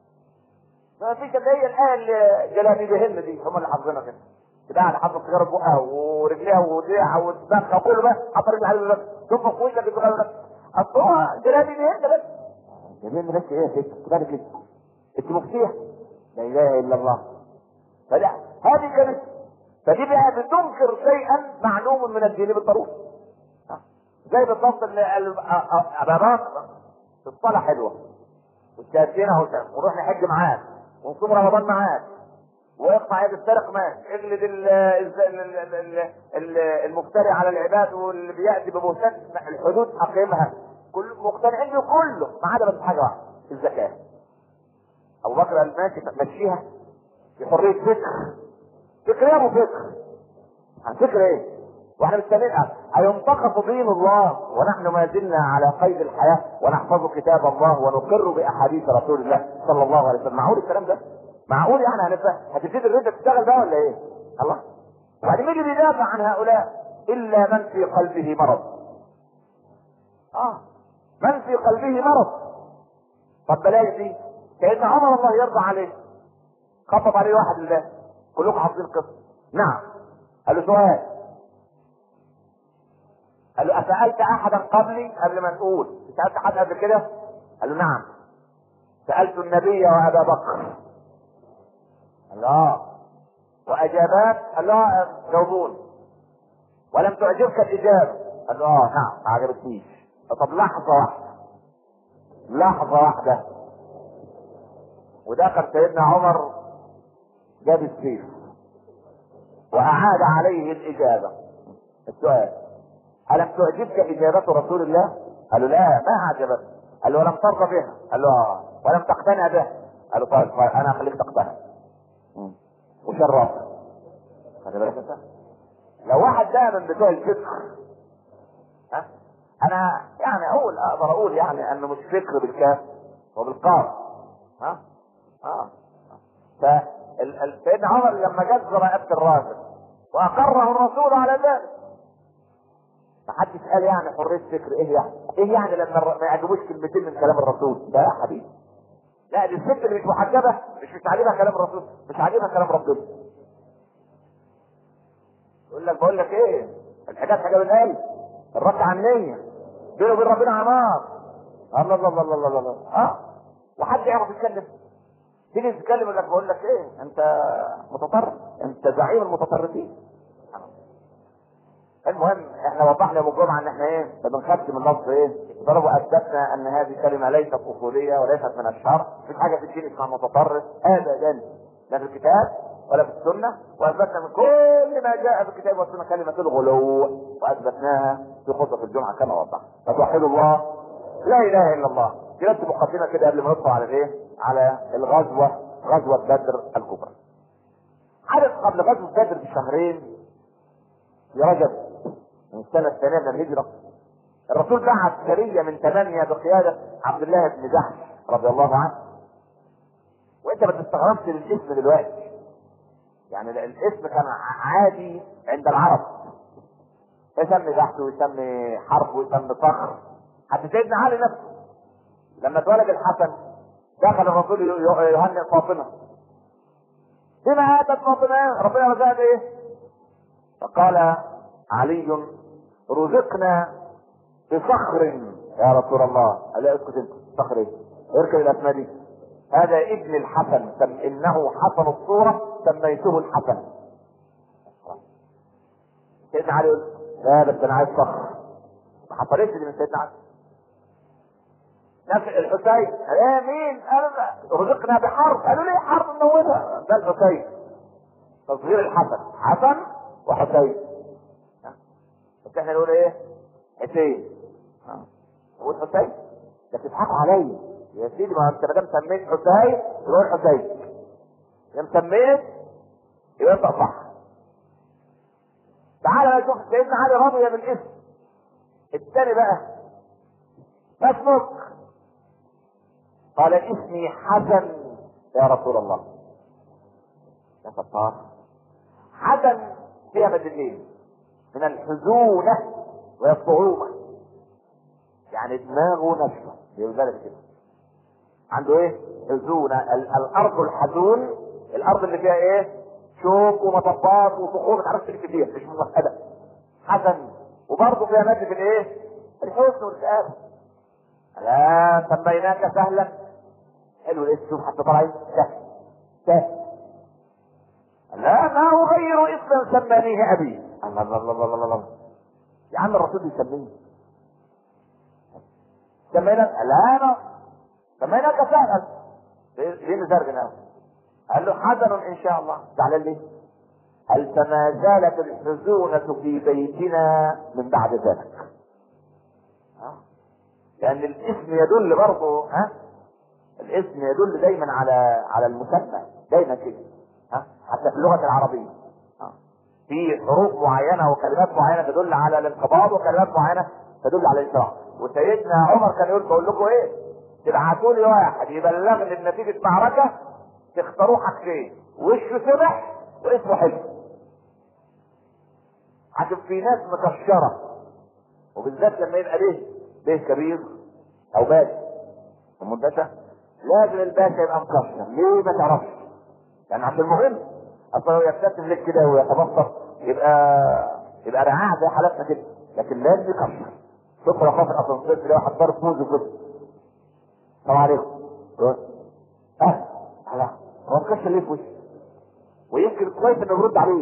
ما فيش اللي هي الايه اللي جلابيبهن دي هم اللي حافظينها كده كده قاعد حاطط سيجاره في بقها ورجليها ودراعها ودماغها كله بس حاطط رجل على بس تنفخ في وشك بتغير بس اصل هو جلابيبهن بس جميل بس ايه يا ست كده كده انت مفتيح لا اله الا الله فلا هذه كانت فدي بقى بتنكر شيئا معلوم من الدين بالضروره ها؟ زي بالضبط اللي ال- أ- أ- ابا بكر الصلاه حلوه والتأتينا ونروح نحج معاك ونصوم رمضان معاك ويقطع يد السرق معاك اجلد ال- ال- ال- ال- ال- ال- المفتري على العباد واللي بياتي ببهتان الحدود اقيمها كل مقتنعين بيه كله ما عدا بس حاجه واحده الزكاه ابو بكر قال ماشي مشيها في حريه فكر فكر يا ابو فكر عن فكر ايه؟ واحنا مستنيين هينتقص دين الله ونحن ما زلنا على قيد الحياه ونحفظ كتاب الله ونقر باحاديث رسول الله صلى الله عليه وسلم معقول الكلام ده؟ معقول يعني هنبقى هتبتدي الرده تشتغل بقى ولا ايه؟ الله وبعدين مين اللي بيدافع عن هؤلاء؟ الا من في قلبه مرض. اه من في قلبه مرض. طب بلاش دي سيدنا عمر الله يرضى عليه خطب عليه واحد الله كلكم حافظين القصه نعم قال له سؤال قال له أسألت أحدا قبلي قبل ما تقول سألت حد قبل كده قال له نعم سألت النبي وأبا بكر قال له آه وأجابات قال له آه، جاوبوني ولم تعجبك الإجابة قال له آه نعم ما عجبتنيش طب لحظة واحدة لحظة واحدة ودخل سيدنا عمر جاب السيف وأعاد عليه الإجابة السؤال ألم تعجبك إجابة رسول الله؟ قال له لا ما أعجبك قال له ولم ترضى بها قال له آه ولم تقتنع بها قال له طيب طيب أنا أخليك تقتنع مم. وشرف خلي بالك أنت لو واحد ده من بتوع الفكر ها أنا يعني أقول أقدر أقول يعني أنه مش فكر بالكاف وبالقاف ها اه فسيدنا عمر لما جذب رقبه الراجل واقره الرسول على ذلك محدش قال يعني حريه فكر ايه يعني؟ ايه يعني لما الر- ما يعجبوش كلمتين من كلام الرسول؟ لا يا حبيبي. لا دي الست اللي مش محجبه مش مش عاجبها كلام الرسول، مش عاجبها كلام ربنا. يقول لك بقول لك ايه؟ الحجاب حجاب القلب الرد عن النية بينه وبين ربنا عمار الله الله الله الله الله الله اه وحد يعرف يتكلم تيجي تتكلم يقول لك بقول لك ايه انت متطرف انت زعيم المتطرفين المهم احنا وضحنا يوم الجمعه ان احنا ايه ما بنخافش من لفظ ايه ضربوا اثبتنا ان هذه كلمه ليست اصوليه وليست من الشرع مفيش حاجه في الدين اسمها متطرف ابدا لا في الكتاب ولا في السنه واثبتنا من كل ما جاء في الكتاب والسنه كلمه الغلو واثبتناها في خطبه الجمعه كما وضحنا فتوحدوا الله لا اله الا الله دي بس مقدمه كده قبل ما ندخل على الايه؟ على الغزوه غزوه بدر الكبرى. عدد قبل غزوه بدر بشهرين في رجب من السنه الثانيه من الهجره الرسول بعث سريه من ثمانيه بقياده عبد الله بن جحش رضي الله عنه. وانت ما تستغربش للاسم دلوقتي. يعني الاسم كان عادي عند العرب. يسمي جحش ويسمي حرب ويسمي صخر. حتى سيدنا علي نفسه لما اتولد الحسن دخل الرسول يهنئ فاطمه بما اتت فاطمه ربنا رزقها ايه؟ فقال علي رزقنا بصخر يا رسول الله قال لا اسكت انت صخر ايه؟ اركب الاسماء دي هذا ابن الحسن سم انه حسن الصوره سميته الحسن سيدنا علي يقول لا بس انا عايز صخر ما حصلتش دي من سيدنا علي نفس الحسين ايه مين انا رزقنا بحرب قالوا ليه حرب نموتها ده الحسين تصغير الحسن حسن وحسين بس احنا نقول ايه حسين نقول حسين ده بتضحكوا عليا يا سيدي ما انت ما دام سميت حسين يبقى حسين يا مسميت يبقى انت صح تعالى نشوف سيدنا علي رضي بالاسم الثاني بقى ما اسمك قال اسمي حسن يا رسول الله يا ستار حسن فيها مدلين من الحزونة والصعوبة يعني دماغه ناشفة يقول ذلك كده عنده ايه حزونة ال- الارض الحزون الارض اللي فيها ايه شوك ومطبات وصخور ما تعرفش تلف فيها مش موحدة حسن وبرضه فيها مادة الايه الحزن والكآبة لا سميناك سهلا حلو الاسم شوف حتى طلع سهل سهل لا ما هو غير اسم سمانيه ابي الله الله الله الله الله, الله. يا عم الرسول بيسميه سمينا لا انا سميناك سهلا ليه مزرجنا قال له حسن ان شاء الله زعلان ليه؟ هل فما زالت الحزونة في بيتنا من بعد ذلك؟ ها؟ لأن الاسم يدل برضه ها؟ الاسم يدل دايما على على المسمى دايما كده ها؟ حتى في اللغة العربية ها؟ في حروف معينة وكلمات معينة تدل على الانقباض وكلمات معينة تدل على الانشراح وسيدنا عمر كان يقول بقول لكم ايه؟ تبعتوا لي واحد يبلغني بنتيجة معركة تختاروا حاجتين وشه سمح واسمه حلو عشان في ناس مكشرة وبالذات لما يبقى ليه ليه كبير او باشا المدة لازم الباشا يبقى مكشر ليه ما تعرفش يعني عشان مهم اصلا لو يكتشف لك كده ويتبسط يبقى يبقى رعاع زي حالتنا كده لكن لازم يكشر تدخل خاطر الاسانسير تلاقي واحد ضارب فوز وكده السلام عليكم اه لا هو مكشر ليه في وشي ويمكن كويس انه يرد عليك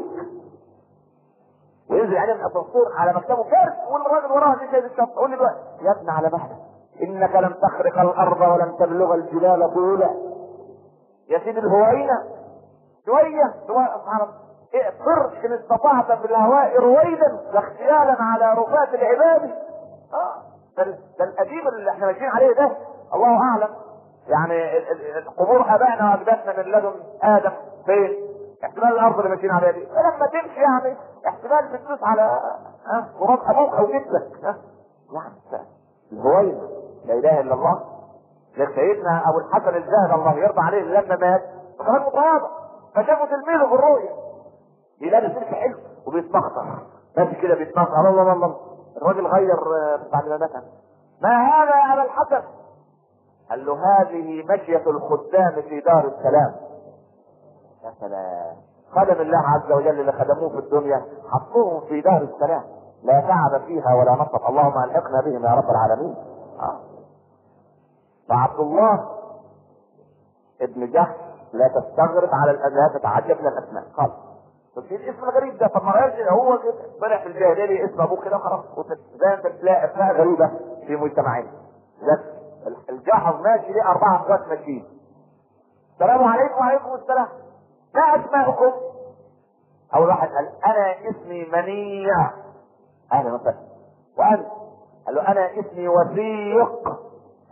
وينزل عليه من الاسانسير على مكتبه كارث والراجل وراه دي شايل الشنطه قول لي بقى يا ابني على مهلك انك لم تخرق الارض ولم تبلغ الجبال طولا يا سيدي الهوينه شويه شويه سبحان الله اقصر ان استطعت في الهواء رويدا واختيالا على رفاة العباد اه ده ال- ده القديم اللي احنا ماشيين عليه ده الله اعلم يعني ال- ال- ال- قبور ابائنا واجدادنا من لدن ادم فين؟ احتمال الارض اللي ماشيين عليها دي لما تمشي يعني احتمال بتدوس على ها تراب ابوك او جدك ها يعني الهوينه لا اله الا الله لك سيدنا ابو الحسن الزاهد الله يرضى عليه لما مات كان متواضع فشافوا تلميذه في الرؤيا بيلابس لبس حلو وبيتمخطر ماشي كده بيتمخطر الله الله الله الراجل غير آه، بعد ما مات ما هذا يا ابا الحسن قال له هذه مشية الخدام في دار السلام يا سلام خدم الله عز وجل اللي خدموه في الدنيا حطوهم في دار السلام لا تعب فيها ولا نصب اللهم الحقنا بهم يا رب العالمين آه. فعبد الله ابن جحش لا تستغرب على الأ- لا تتعجب من الاسماء خالص طب في الاسم الغريب ده طب ما يرجع هو كده طلع في الجاهليه اسم ابوه كده خلاص وت- زي انت تلاقي اسماء غريبه في مجتمعنا ده الجحظ ماشي ليه اربعه اخوات ماشيين السلام عليكم وعليكم السلام ما اسماءكم؟ اول واحد قال انا اسمي منيع اهلا وسهلا وانت قال له انا اسمي وثيق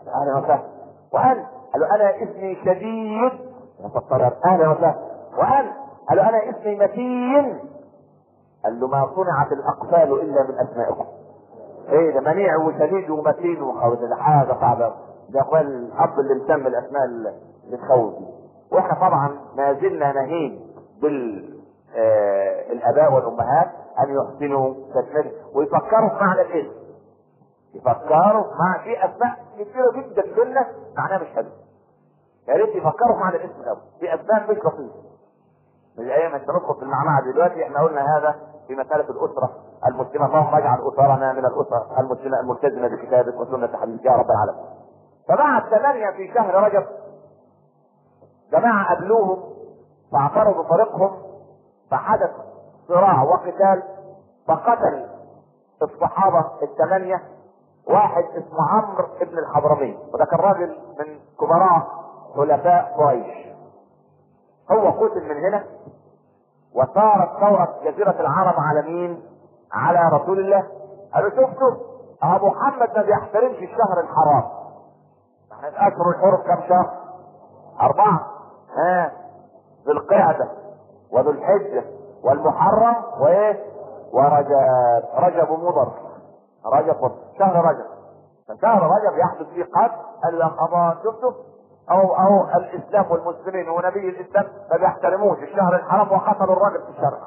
اهلا وسهلا وانا قال له انا اسمي شديد فالطرر اهلا وسهلا وانا قال له انا اسمي متين قال له ما صنعت الاقفال الا من اسمائكم ايه ده منيع وشديد ومتين وخوف ده حاجه صعبه ده اخوان الاب اللي مسمي الاسماء اللي تخوف دي واحنا طبعا ما زلنا نهين بال آه الاباء والامهات ان يحسنوا تسميه ويفكروا في معنى الاسم يفكروا مع في اسماء كثيره جدا لنا معناها مش حلو يا ريت يفكروا في معنى الاسم الاول في اسماء مش لطيفه من الايام انت ندخل في المعمعة دلوقتي احنا قلنا هذا في مسألة الأسرة المسلمة اللهم اجعل أسرنا من الأسر المسلمة الملتزمة بكتابك وسنة حبيبك يا رب العالمين. فبعد ثمانية في شهر رجب جماعة قابلوهم فاعترضوا طريقهم فحدث صراع وقتال فقتل الصحابة الثمانية واحد اسمه عمرو بن الحضرمي وده كان راجل من كبراء خلفاء قريش هو قتل من هنا وصارت ثورة جزيرة العرب على مين؟ على رسول الله قالوا شفتوا ابو محمد ما بيحترمش الشهر الحرام احنا اشهر الحرم كم شهر؟ أربعة ها ذو القعدة وذو الحجة والمحرم وإيه؟ ورجب رجب مضر رجب شهر رجب فشهر رجب يحدث فيه قتل الا قضاء شفتوا او او الاسلام والمسلمين ونبي الاسلام ما بيحترموش الشهر الحرام وقتلوا الرجل في الشرع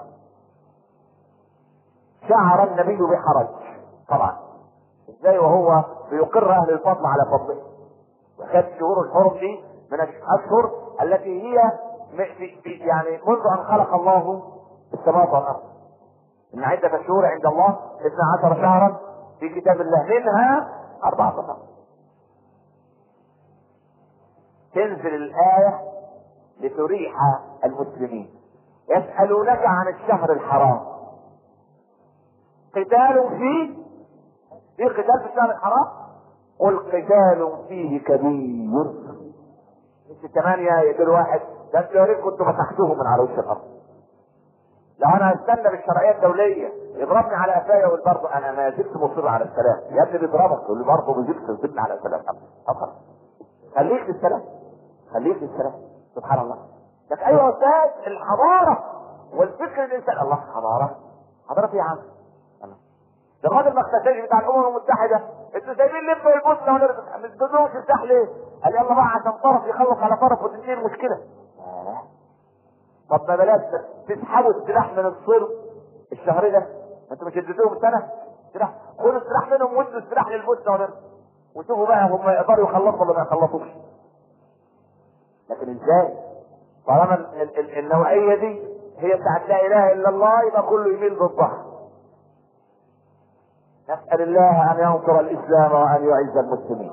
شعر النبي بحرج طبعا ازاي وهو بيقر اهل الفضل على فضله وخد شهور الحرم دي من الاشهر التي هي في في يعني منذ ان خلق الله السماوات والارض ان عدة شهور عند الله 12 شهرا في كتاب الله منها 14 تنزل الآية لتريح المسلمين يسألونك عن الشهر الحرام قتال فيه في قتال في الشهر الحرام قل قتال فيه كبير مش ثمانية يقول واحد ده انتوا يا ريت كنتوا مسحتوه من على وش الارض لو انا استنى بالشرعيه الدوليه يضربني على قفايا يقول برضه انا ما زلت مصر على السلام يا ابني بيضربك يقول لي برضه ما زلت تصدقني على السلام طب خليك في السلام خليك في السلام سبحان الله لك ايوه يا استاذ الحضاره والفكر الانسان الله حضاره حضاره يا عم ده الراجل المختشي بتاع الامم المتحده انتوا سايبين لب البوسنه ونرجع مش بدون تفتح ليه؟ قال يلا بقى عشان طرف يخلص على طرف وتنتهي المشكله. طب ما بلاش تسحبوا السلاح من الصرب الشهر ده ما انتوا مش اديتوهم سنه سلاح خدوا السلاح منهم وادوا السلاح للبوسنه ونرجع وشوفوا بقى هم يقدروا يخلصوا ولا ما يخلصوش. لكن ازاي؟ طالما ال- ال- النوعيه دي هي بتاعت لا اله الا الله يبقى كله يميل ضدها. نسأل الله أن ينصر الإسلام وأن يعز المسلمين.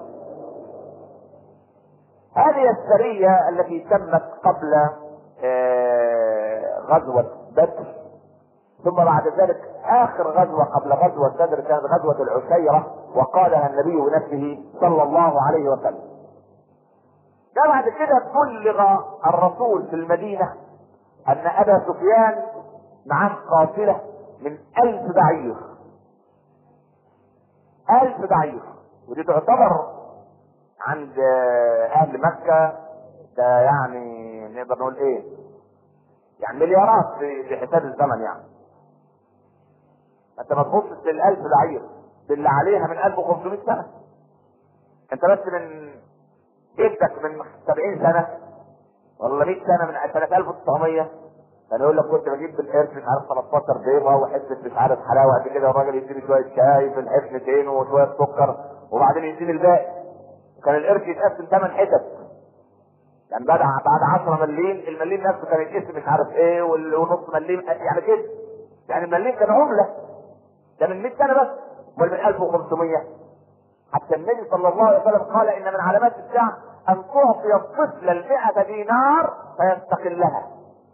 هذه السرية التي تمت قبل آه، غزوة بدر ثم بعد ذلك آخر غزوة قبل غزوة بدر كانت غزوة العشيرة وقالها النبي بنفسه صلى الله عليه وسلم. ده بعد كده بلغ الرسول في المدينة أن أبا سفيان معاه قافلة من ألف بعير ألف بعير ودي تعتبر عند أهل مكة ده يعني نقدر نقول إيه؟ يعني مليارات في في حساب الزمن يعني. أنت ما تبصش للألف بعير باللي عليها من 1500 سنة. أنت بس من جدك من 70 سنة ولا 100 سنة من سنة 1900 كان يقول لك كنت بجيب بالقرش مش عارف 13 بيضه وحته مش عارف حلاوه قد كده والراجل يديني شويه شاي في الحفنتين وشويه سكر وبعدين يديني الباقي كان القرش يتقسم ثمان حتت يعني بعد بعد 10 مليم المليم نفسه كان يتقسم مش عارف ايه وال- ونص مليم يعني كده يعني المليم كان عمله ده من 100 سنه بس امال من 1500 حتى النبي صلى الله عليه وسلم قال ان من علامات الساعه ان تعطي الطفل المئة دينار فيستقلها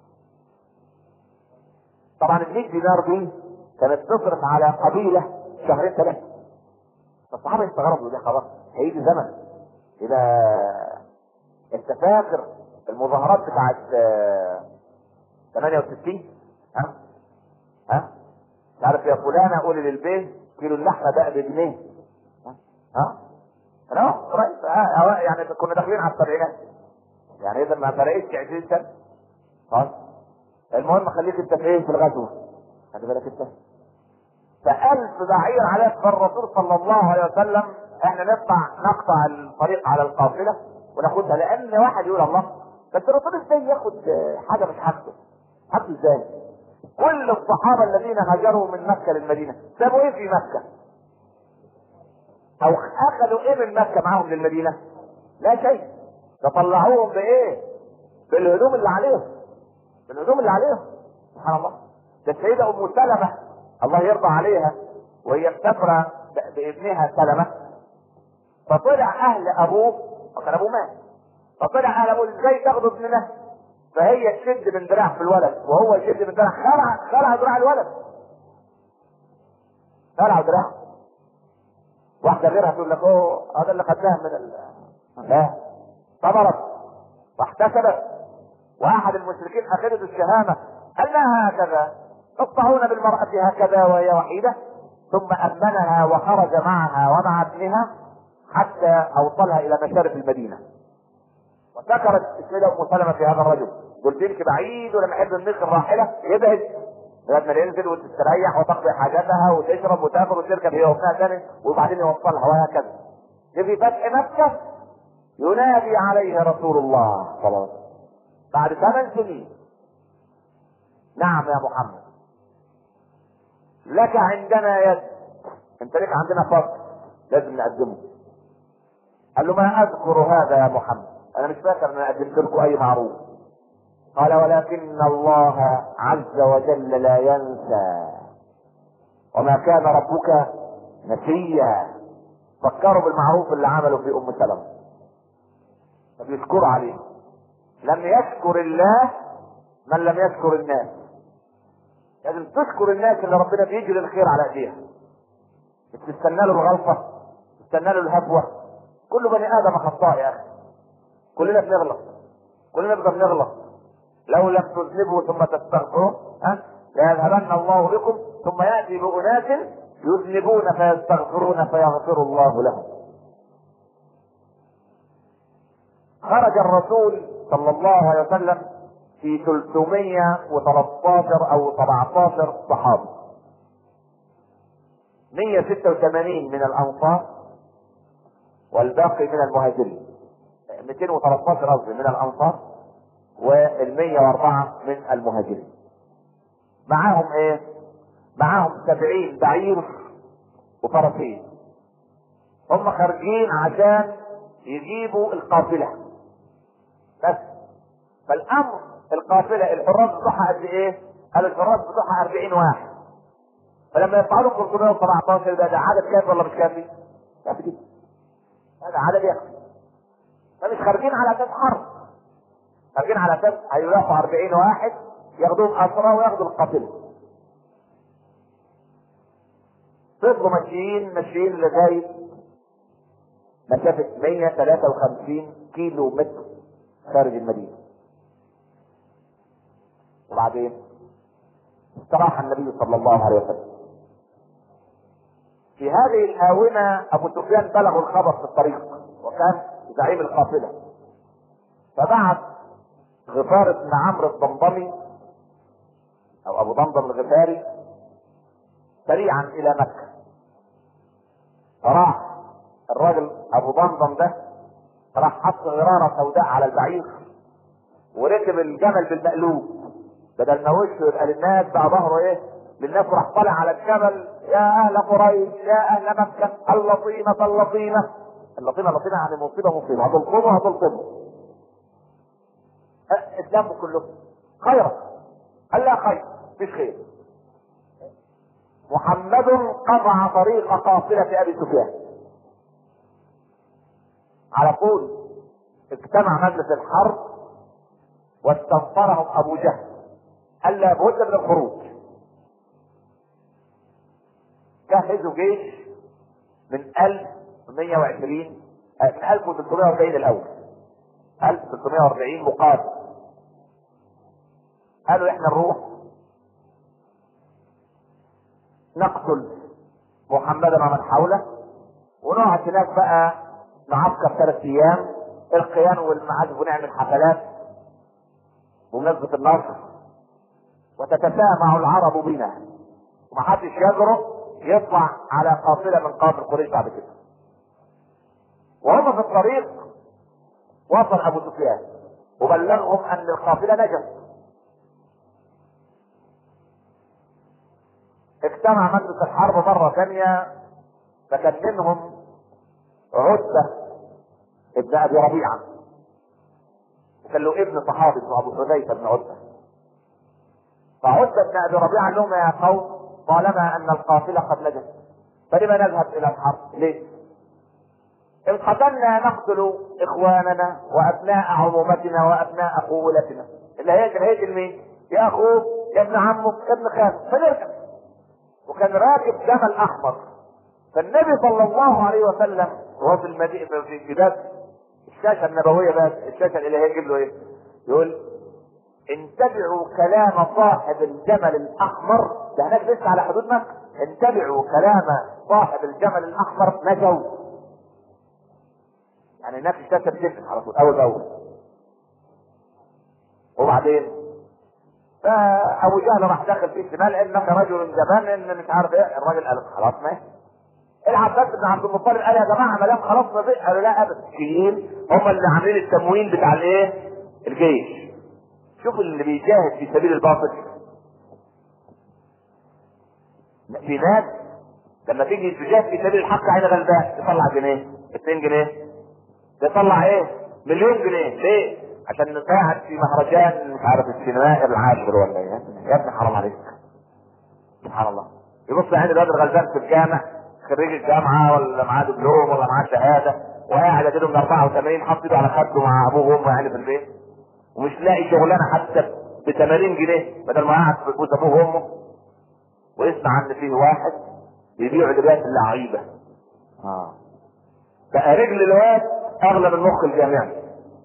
طبعا ال 100 دينار دي كانت تصرف على قبيله شهرين ثلاثه فالصحابه استغربوا ده خلاص هيجي زمن الى انت فاكر المظاهرات بتاعت آه، 68 ها ها مش عارف يا فلانه قولي للبيه كيلو اللحمه بقى بجنيه ها ها لا قريب آه، آه، يعني كنا داخلين على السبعينات يعني اذا ما فرقتش 20 سنه خلاص المهم خليك انت في ايه في الغزوه خلي بالك انت فألف بعير عليك فالرسول صلى الله عليه وسلم احنا نقطع نقطع الطريق على القافله وناخدها لان واحد يقول الله بس الرسول ازاي ياخد حاجه مش حاجته؟ حاجته ازاي؟ كل الصحابه الذين هاجروا من مكه للمدينه سابوا ايه في مكه؟ او اخذوا ايه من مكه معاهم للمدينه؟ لا شيء فطلعوهم بايه؟ بالهدوم اللي عليهم بالهدوم اللي عليهم سبحان الله ده السيده ام سلمه الله يرضى عليها وهي مسافره ب- بابنها سلمه فطلع اهل ابوه وكان ابوه مات فطلع اهل ابوه ازاي تاخدوا ابننا فهي تشد من دراع في الولد وهو يشد من دراع خلع خلع دراع الولد خلع دراع واحده غيرها تقول لك اوه هذا اللي خدناه من ال... لا صبرت واحتسبت واحد المشركين اخذت الشهامه قال لها هكذا تقطعون بالمرأة هكذا وهي وحيدة ثم أمنها وخرج معها ومع ابنها حتى أوصلها إلى مشارف المدينة وذكرت السيدة أم سلمة في هذا الرجل قلت لك بعيد ولما يحب النخ الراحلة يبعد لغايه ما ينزل وتستريح وتقضي حاجاتها وتشرب وتاكل وتركب هي وابنها تاني وبعدين يوصلها وهكذا. في فتح مكة ينادي عليه رسول الله صلى الله عليه وسلم بعد ثمان سنين نعم يا محمد لك عندنا يد انت لك عندنا فضل لازم نقدمه قال له ما اذكر هذا يا محمد انا مش فاكر ان انا قدمت لكم اي معروف قال ولكن الله عز وجل لا ينسى وما كان ربك نسيا فكروا بالمعروف اللي عمله في ام سلمة فبيشكروا عليه لم يشكر الله من لم يشكر الناس لازم تشكر الناس اللي ربنا بيجري الخير على ايديها مش تستنى له الغلطه تستنى له الهفوه كل بني ادم خطاء يا اخي كلنا بنغلط كلنا بنقدر نغلط لو لم تذنبوا ثم تستغفروا ها ليذهبن الله بكم ثم ياتي باناس يذنبون فيستغفرون فيغفر الله لهم خرج الرسول صلى الله عليه وسلم في 313 او 17 صحابي 186 من الانصار والباقي من المهاجرين 213 قصدي من الانصار وال 104 من المهاجرين معاهم ايه؟ معاهم 70 بعير وفرسين هم خارجين عشان يجيبوا القافله بس فالامر القافله الحراس بتوعها قد ايه؟ قال الحراس بتوعها 40 واحد فلما يطلعوا 317 ده ده عدد كافي ولا مش كافي؟ كافي جدا هذا عدد يكفي فمش خارجين على اساس حرب خارجين على اساس هيروحوا 40 واحد ياخدوهم اسرى وياخدوا القافله فضلوا ماشيين ماشيين لغايه مسافه 153 كيلو متر خارج المدينه وبعدين استراح النبي صلى الله عليه وسلم في هذه الآونة أبو سفيان بلغ الخبر في الطريق وكان زعيم القافلة فبعث غفار بن عمرو الضمضمي أو أبو ضمضم الغفاري سريعا إلى مكة فراح الراجل أبو ضمضم ده راح حط غرارة سوداء على البعير وركب الجمل بالمقلوب بدل ما وشه يبقى للناس بقى ظهره ايه للناس راح طالع على الجبل يا اهل قريش يا اهل مكه اللطيمه اللطيمه اللطيمه اللطيمه يعني مصيبه مصيبه هتلطمه هتلطمه اسلامه كله خيرا قال لا خير مش خير محمد قطع طريق قافلة أبي سفيان على طول اجتمع مجلس الحرب واستنصرهم أبو جهل قال لابد من الخروج جهزوا جيش من 1120 من 1340 الاول 1340 مقاتل قالوا احنا نروح نقتل محمدا ومن حوله ونقعد هناك بقى معسكر ثلاث ايام القيان والمعازف ونعمل حفلات بمناسبة النصر وتتسامع العرب بنا ومحدش يجرؤ يطلع على قافلة من قافل قريش بعد كده وهم في الطريق وصل ابو سفيان وبلغهم ان القافلة نجت اجتمع مجلس الحرب مرة ثانية فكان منهم عتبة ابن ابي ربيعة وكان له ابن صحابي اسمه ابو حذيفة بن عتبة فعتبة بن ابي ربيعة قال لهم يا قوم طالما ان القافلة قد نجت فلما نذهب الى الحرب ليه؟ ان قتلنا نقتل اخواننا وابناء عمومتنا وابناء قولتنا اللي هيقتل هيقتل مين؟ يا اخوه يا ابن عمك يا ابن خالك فنرجع وكان راكب جمل احمر فالنبي صلى الله عليه وسلم وهو في المدينه في في باب الشاشه النبويه بقى الشاشه الالهيه يجيب له ايه؟ يقول انتبعوا كلام صاحب الجمل الاحمر ده هناك لسه على حدود مكه انتبعوا كلام صاحب الجمل الاحمر نجوا يعني هناك الشاشه بتفتح على طول اول باول وبعدين فابو جهل راح داخل في الشمال انك رجل جبان ان مش عارف ايه الراجل قال خلاص ماشي العباس بن عبد المطلب قال يا جماعه ما دام خلاص ما فيش قالوا لا ابدا الشيين هم اللي عاملين التموين بتاع الايه؟ الجيش شوف اللي بيجاهد في سبيل الباطل في ناس لما تيجي تجاهد في سبيل الحق عين غلبان تطلع جنيه 2 جنيه تطلع ايه؟ مليون جنيه ليه؟ عشان نساعد في مهرجان مش عارف السينمائي العاشر ولا ايه يا ابني حرام عليك سبحان الله يبص يعني الواد الغلبان في الجامع خريج الجامعه ولا معاه دبلوم ولا معاه شهاده وقاعد اديله من 84 حاطط ايده على خده مع ابوه وامه يعني في البيت ومش لاقي شغلانه حتى ب 80 جنيه بدل ما قاعد في بيت ابوه وامه ويسمع ان فيه واحد بيبيع لباس اللعيبه اه بقى رجل الواد اغلى من مخ الجامعي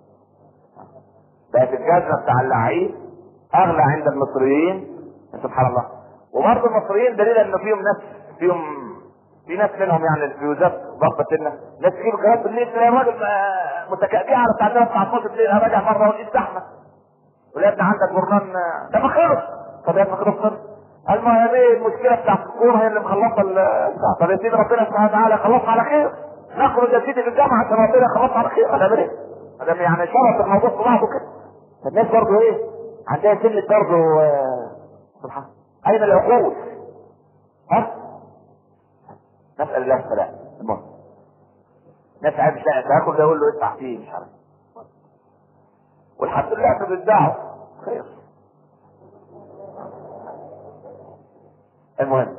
بقت الجزمه بتاع اللعيب اغلى عند المصريين سبحان الله وبرضه المصريين دليل انه فيهم ناس فيهم في ناس منهم يعني الفيوزات ضبط لنا ناس يجيبوا كلام بالليل تلاقي الراجل متكأكع على الساعه 9 12 بالليل انا راجع مره ولقيت زحمه ولا ابني عندك برنان ده ما خلص طب يا ابني خلص خلص قال ما هي دي المشكله بتاعت الكوره هي اللي مخلصه البتاع طب يا سيدي ربنا سبحانه وتعالى يخلصها على خير نخرج يا سيدي في الجامعه عشان ربنا يخلصها على خير هنعمل ايه؟ هنعمل يعني شرط الموضوع في بعضه كده فالناس برضه ايه؟ عندها سنة برضه سبحان اين العقول؟ ها؟ نسأل الله السلام المهم ناس عايز مش لاقي تاكل ده يقول له ادفع فيه مش عارف والحمد لله انه بيدعوا خير المهم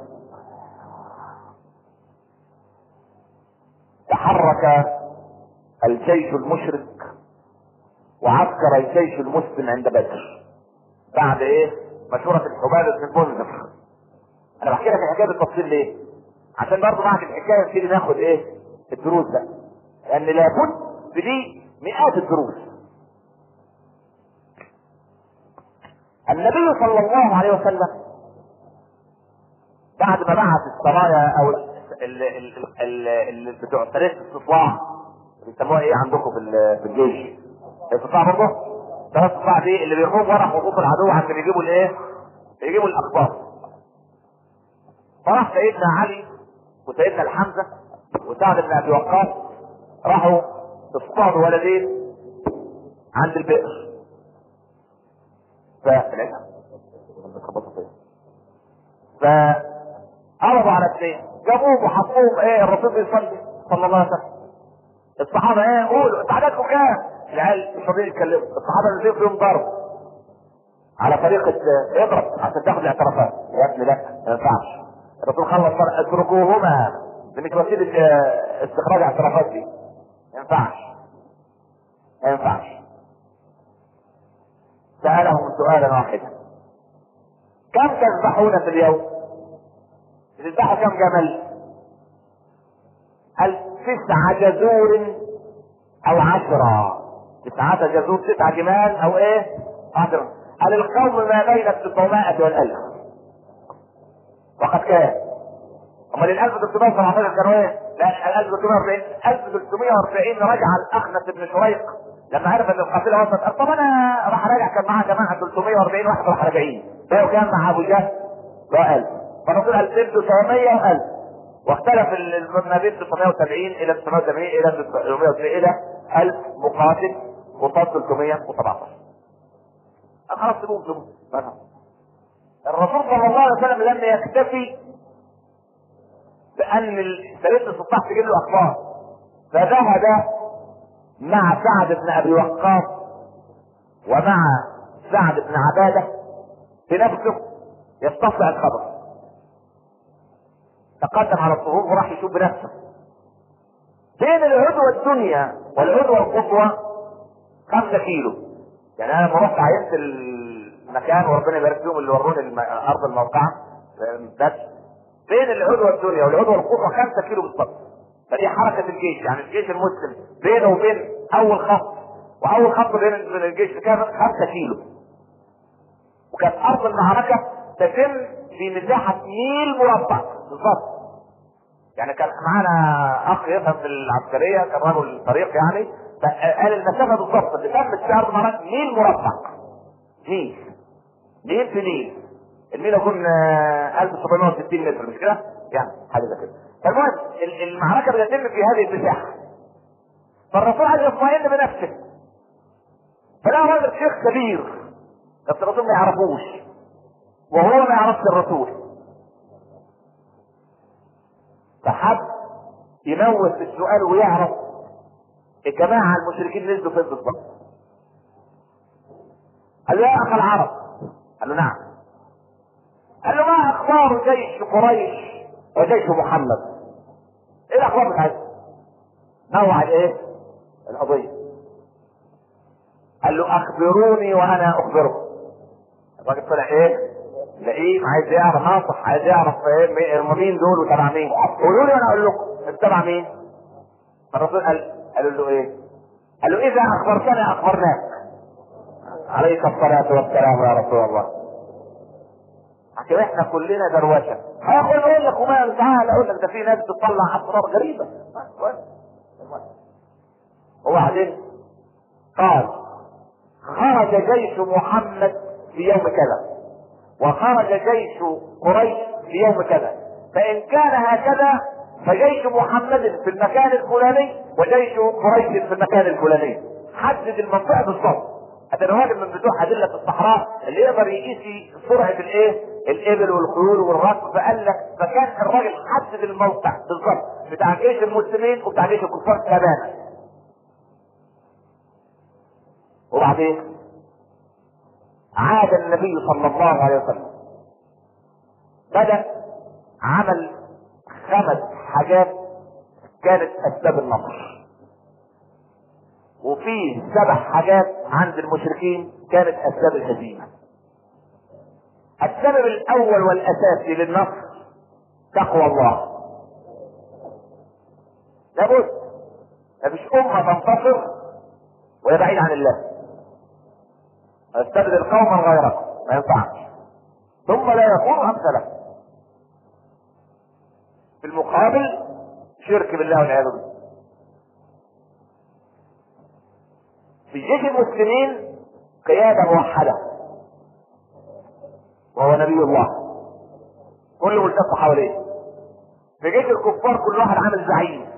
تحرك الجيش المشرك وعسكر الجيش المسلم عند بدر بعد ايه مشورة الحباب بن المنذر انا بحكي لك الحكايه بالتفصيل ليه عشان برضه بعد الحكايه نبتدي ناخد ايه الدروس بقى لان لابد في دي مئات الدروس النبي صلى الله عليه وسلم بعد ما بعث السرايا او ال ال ال ال بتوع سريه الاستطلاع بيسموها ايه عندكم في في الجيش؟ الاستطلاع برضه؟ ثلاث الاستطلاع دي اللي بيروحوا ورا خطوط العدو عشان يجيبوا الايه؟ يجيبوا الاخبار. فراح سيدنا علي وسيدنا الحمزه وسعد بن ابي وقاص راحوا اصطادوا ولدين عند البئر. ف فقربوا على اثنين جابوهم وحطوهم ايه الرسول بيصلي صلى الله عليه وسلم الصحابه ايه قولوا انت عددكم كام؟ العيال مش راضيين يتكلموا الصحابه اللي فيهم ضرب على طريقة اضرب عشان تاخد الاعترافات يا ابني لا ما ينفعش الرسول خلص اتركوهما دي مش وسيلة استخراج اعترافات دي ما ينفعش ما ينفعش سألهم سؤالا واحدا كم تذبحون في اليوم؟ تذبحوا كم جمل؟ قال تسع جزور او عشرة تسعة جزور تسع جمال او ايه؟ عشرة قال القوم ما بين التسعمائة والألف وقد كان امال ال 1317 كانوا ايه؟ لا ال 1340 1340 رجع الاخنس بن شريق لما عرف ان القافله وصلت قال طب انا راح راجع كان معاه جماعه 340 واحد راح راجعين بقوا كام مع ابو جهل؟ بقى 1000 فالرسول 2900 و1000 واختلف ال- ما بين 970 الى 980 الى 990 الى 1000 مقاتل قصاد 317 خلاص سيبوهم سيبوهم فاهم؟ الرسول صلى الله عليه وسلم لم يكتفي بان سيدنا السلطان تجيب له اخبار فذهب مع سعد بن ابي وقاص ومع سعد بن عباده بنفسه يستطلع الخبر تقدم على الصفوف وراح يشوف بنفسه بين العدوى الدنيا والعدوى القصوى خمسة كيلو يعني انا لما رحت عينت المكان وربنا يبارك فيهم اللي وروني الم- ارض الموقعة بس بين العدوى الدنيا والعدوى القصوى خمسة كيلو بالضبط فدي حركة الجيش يعني الجيش المسلم بينه وبين اول خط واول خط بين بين الجيش كان خمسة كيلو وكانت ارض المعركة تتم في مساحة ميل مربع بالضبط يعني كان معانا اخ يفهم في العسكريه كان رجل طريق يعني قال المسافه بالضبط اللي تمت في ارض مرات ميل مربع ميل ميل في ميل الميل يكون آه، 1760 متر مش كده؟ يعني حاجه زي كده فالمهم ال- المعركه بتتم في هذه المساحه فالرسول عايز يطمئن بنفسه فلا راجل شيخ كبير بس الرسول ما يعرفوش وهو ما يعرفش الرسول فحب يموت السؤال ويعرف الجماعة المشركين نزلوا فين بالظبط قال له يا أخ العرب قال له نعم قال له ما أخبار جيش قريش وجيش محمد إيه الأخبار بتاعتهم نوع الإيه القضية قال له أخبروني وأنا أخبركم الراجل طلع إيه لئيم عايز يعرف ناصح عايز يعرف ايه مي- هم مين دول وتبع مين قولوا لي وانا اقول لكم انت تبع مين الرسول قال قالوا له ايه قال له اذا اخبرتنا اخبرناك عليك الصلاة والسلام يا رسول الله عشان احنا كلنا دروشه هاخد اقول لك وما تعال اقول لك ده في ناس بتطلع اسرار غريبه وبعدين قال خرج جيش محمد في يوم كذا وخرج جيش قريش في يوم كذا فإن كان هكذا فجيش محمد في المكان الفلاني وجيش قريش في المكان الفلاني حدد المنطقة بالضبط هذا الراجل من بتوع أدلة الصحراء اللي يقدر يقيس سرعة الايه الإبل والخيول والركب فقال لك فكان الراجل حدد الموقع بالضبط بتاع جيش المسلمين وبتاع جيش الكفار تماما وبعدين عاد النبي صلى الله عليه وسلم بدأ عمل خمس حاجات كانت أسباب النصر وفيه سبع حاجات عند المشركين كانت أسباب الهزيمة السبب الأول والأساسي للنصر تقوى الله لابد مفيش أمة تنتصر وهي بعيد عن الله استبدل قوما غيركم ما ينفعش ثم لا يكون امثله في المقابل شرك بالله والعياذ بالله في جيش المسلمين قيادة موحدة وهو نبي الله كل ملتف حواليه في جيش الكفار كل واحد عامل زعيم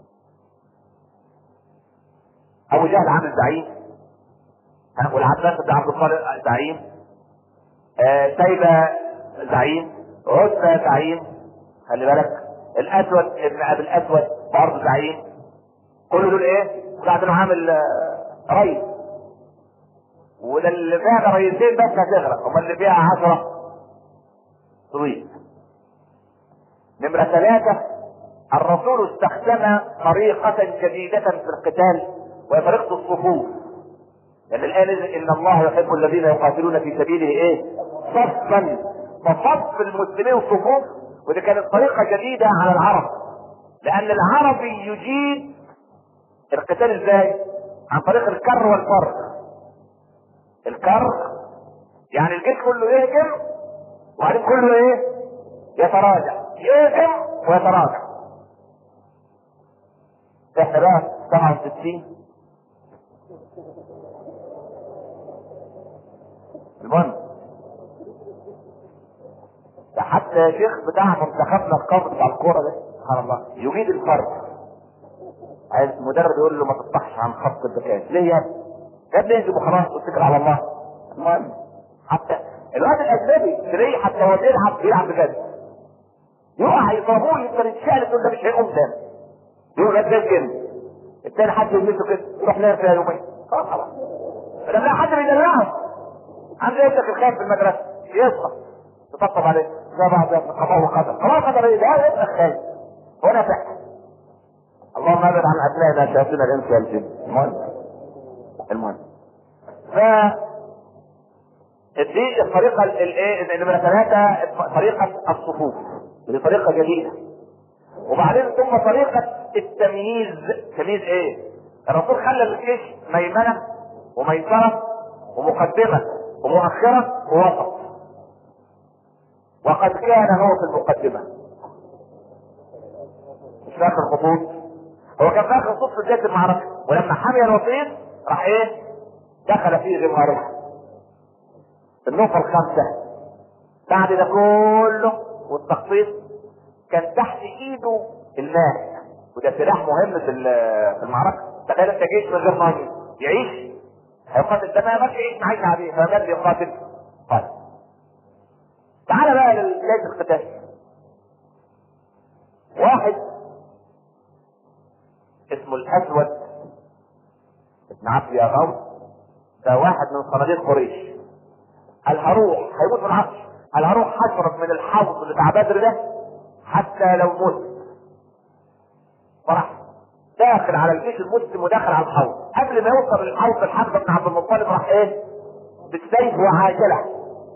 ابو جهل عامل زعيم والعباس بن عبد الطارق زعيم آه سيبة زعيم عتبة زعيم خلي بالك الاسود ابن ابي الاسود برضه زعيم كل دول ايه؟ كل واحد منهم عامل آه، رئيس وده اللي فيها رئيسين بس هتغرق امال اللي فيها عشرة تضيع نمرة ثلاثة الرسول استخدم طريقة جديدة في القتال وهي طريقة الصفوف لان الان ان الله يحب الذين يقاتلون في سبيله ايه صفا فصف المسلمين صفوف ودي كانت طريقه جديده على العرب لان العربي يجيد القتال ازاي عن طريق الكر والفر الكر يعني الجيش كله يهجم وبعدين كله ايه يتراجع يهزم ويتراجع احنا بقى 67 المهم ده حتى يا شيخ بتاع منتخبنا القومي بتاع الكوره ده سبحان الله يجيد الفرد عايز المدرب يقول له ما تطحش عن خط البكاء ليه يا ابني؟ يا ابني اهزم وخلاص واتكل على الله المهم حتى الواد الاجنبي تلاقيه حتى هو بيلعب بيلعب بجد يقع يضربوه يفضل يتشال تقول ده مش هيقوم تاني يقول ده جد التاني حد يلمسه كده يروح نايم فيها يومين خلاص خلاص فلما حد بيدلعه عند ابنك الخايف في المدرسه يسقط تطبطب عليه زي بعض يا ابن قضاء وقدر قضاء وقدر ايه ده ابنك خايف هو نافع اللهم ابعد عن ابنائنا شياطين الانس والجن المهم المهم ف دي الطريقه الايه نمره ثلاثه طريقه الصفوف دي طريقه جديده وبعدين ثم طريقه التمييز تمييز ايه؟ الرسول خلى الجيش ميمنه وميسره ومقدمه ومؤخره ووسط وقد كان هو في المقدمه مش فاكر الخطوط هو كان فاكر خطوط في بدايه المعركه ولما حمي الوسيط راح ايه؟ دخل فيه غماره النقطه الخامسه بعد ده كله والتخطيط كان تحت ايده الماء وده سلاح مهم في في المعركه تخيل انت جيش من غير ميه يعيش هيقاتل ده ما يقدرش يعيش معاك عادي فمن بيقاتل طيب تعال بقى للبدايه القتال واحد اسمه الاسود ابن عبد يغاوي ده واحد من صناديق قريش قال هروح هيموت من العطش قال هروح هشرب من الحوض بتاع بدر ده حتى لو مت فراح داخل على الجيش المسلم وداخل على الحوض قبل ما يوصل للحوض الحمزه بن عبد المطلب راح ايه بالسيف وعاجله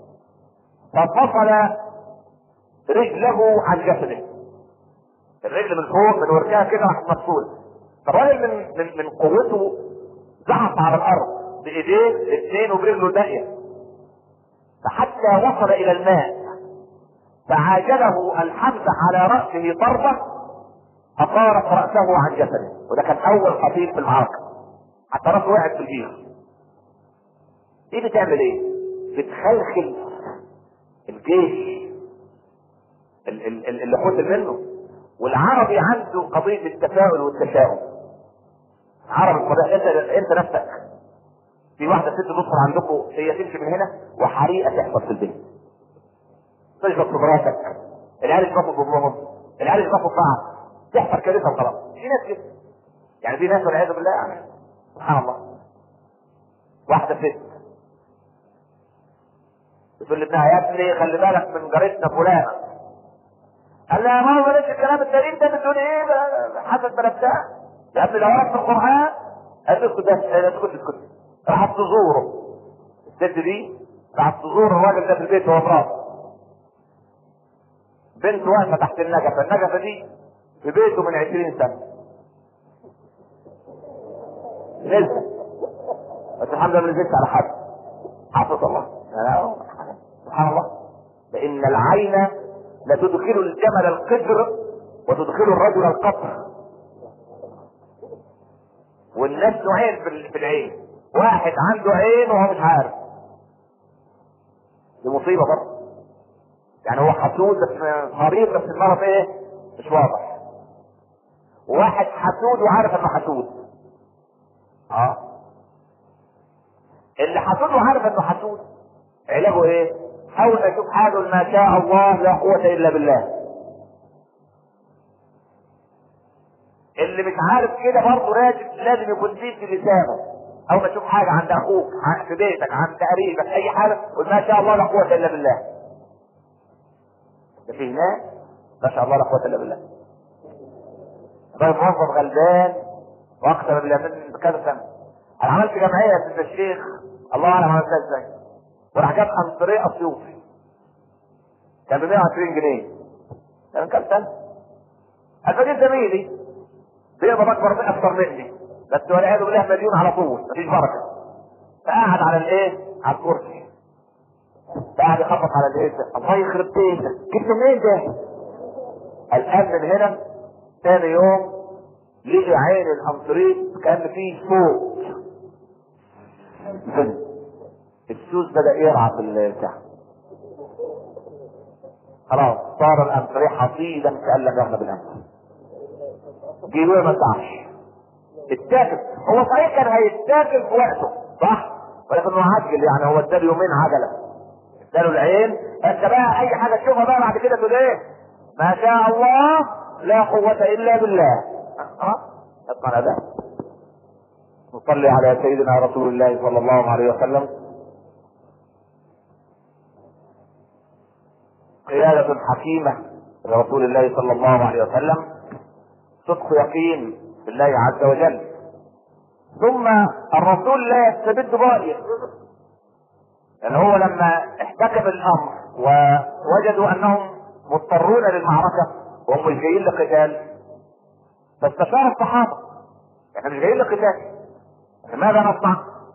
ففصل رجله عن جسده الرجل من فوق من وركها كده راح مفصول فالراجل من من من قوته زحف على الارض بايديه الاثنين وبرجله الباقيه فحتى وصل الى الماء فعاجله الحمزه على راسه ضربه اطارت راسه عن جسده وده كان اول قتيل في المعركه حتى راسه وقعت في البير دي بتعمل ايه؟ بتخلخل الجيش اللي قتل منه والعربي عنده قضيه التفاؤل والتشاؤم عربي القضاء انت انت نفسك في واحده ست تدخل عندكم هي تمشي من هنا وحريقه تحصل في البيت تشرب في مراتك العيال يشربوا بامهم العيال يشربوا بعض تحصل كارثه وخلاص في ناس كده يعني في ناس والعياذ بالله يعني سبحان الله واحده ست بتقول لابنها يا ابني خلي بالك من جارتنا فلانه قال لها يا ماما بلاش الكلام الغريب ده بتقول ايه حسب بلدها يا ابني لو عرفت القران قال اسكت بس اسكت اسكت راحت تزوره الست دي راحت تزور الراجل ده في البيت وهو مراته بنت واقفه تحت النجفه النجفه دي في بيته من عشرين سنه نزلت بس الحمد لله ما نزلتش على حد حفظ الله سبحان الله لان العين لتدخل الجمل القدر وتدخل الرجل القطر والناس نوعين في العين واحد عنده عين وهو مش عارف دي مصيبه برضه يعني هو حسود بس مريض بس المرض ايه مش واضح وواحد حسود وعارف انه حسود اه اللي حسود وعارف انه حسود علاجه ايه اول ما يشوف حاجه ما شاء الله لا قوه الا بالله اللي مش عارف كده برضه لازم لازم يكون فيه في لسانه اول ما تشوف حاجه عند اخوك في بيتك عند قريبك اي حاجه قول ما شاء الله لا قوه الا بالله ده في ناس ما شاء الله لا قوه الا بالله ده موظف غلبان واكثر من من كذا سنه انا عملت جمعيه في الشيخ الله اعلم عملتها ازاي وراح جاب انطريه اسيوطي كان ب 120 جنيه ده من كام سنه الفقير زميلي بيقبض اكبر من اكثر مني بس والعياذ بالله مليون على طول مفيش بركه فقعد على الايه؟ على الكرسي قاعد يخبط على الايه؟ الله يخرب بيتك جبت منين ده؟ الان من هنا ثاني يوم لقي عين الانطريق كان فيه صوت فن السوس بدا يرعى في البتاع خلاص صار الانطريق حصيدا كان لم يغنى بالامس جيبوه ما تعرفش اتاكل هو صحيح كان هيتاكل في وقته صح ولكنه عجل يعني هو اداله يومين عجله اداله العين انت بقى اي حاجه تشوفها بقى بعد كده تقول ايه ما شاء الله لا قوه الا بالله اه اطلع ده نصلي على سيدنا رسول الله صلى الله عليه وسلم قيادة حكيمة لرسول الله صلى الله عليه وسلم صدق يقين بالله عز وجل ثم الرسول لا يستبد رأيه لأن هو لما احتكم الأمر ووجدوا أنهم مضطرون للمعركة وهم مش جايين لقتال فاستشار الصحابة احنا مش جايين لقتال ماذا نصنع؟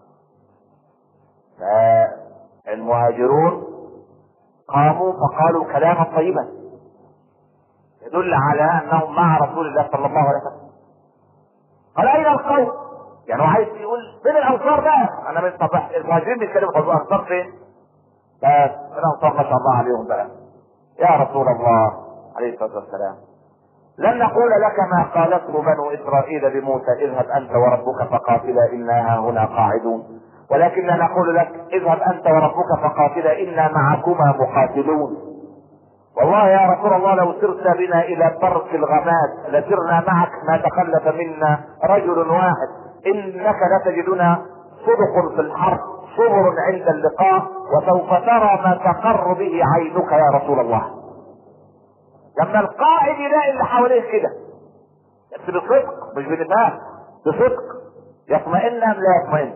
فالمهاجرون قاموا فقالوا كلاما طيبا يدل على انهم مع رسول الله صلى الله عليه وسلم قال اين القوم؟ يعني هو عايز يقول فين الانصار بقى؟ انا من طب المهاجرين بيتكلموا طب الانصار فين؟ بس الانصار ما شاء الله عليهم بقى يا رسول الله عليه الصلاه والسلام لن نقول لك ما قالته بنو اسرائيل لموسى اذهب انت وربك فقاتلا انا هنا قاعدون ولكننا نقول لك اذهب انت وربك فقاتلا انا معكما مقاتلون والله يا رسول الله لو سرت بنا الى برك الغماد لسرنا معك ما تخلف منا رجل واحد انك لتجدنا صدق في الحرب صبر عند اللقاء وسوف ترى ما تقر به عينك يا رسول الله لما القائد يلاقي اللي حواليه كده بس بصدق مش بنفاق بصدق يطمئن ام لا يطمئن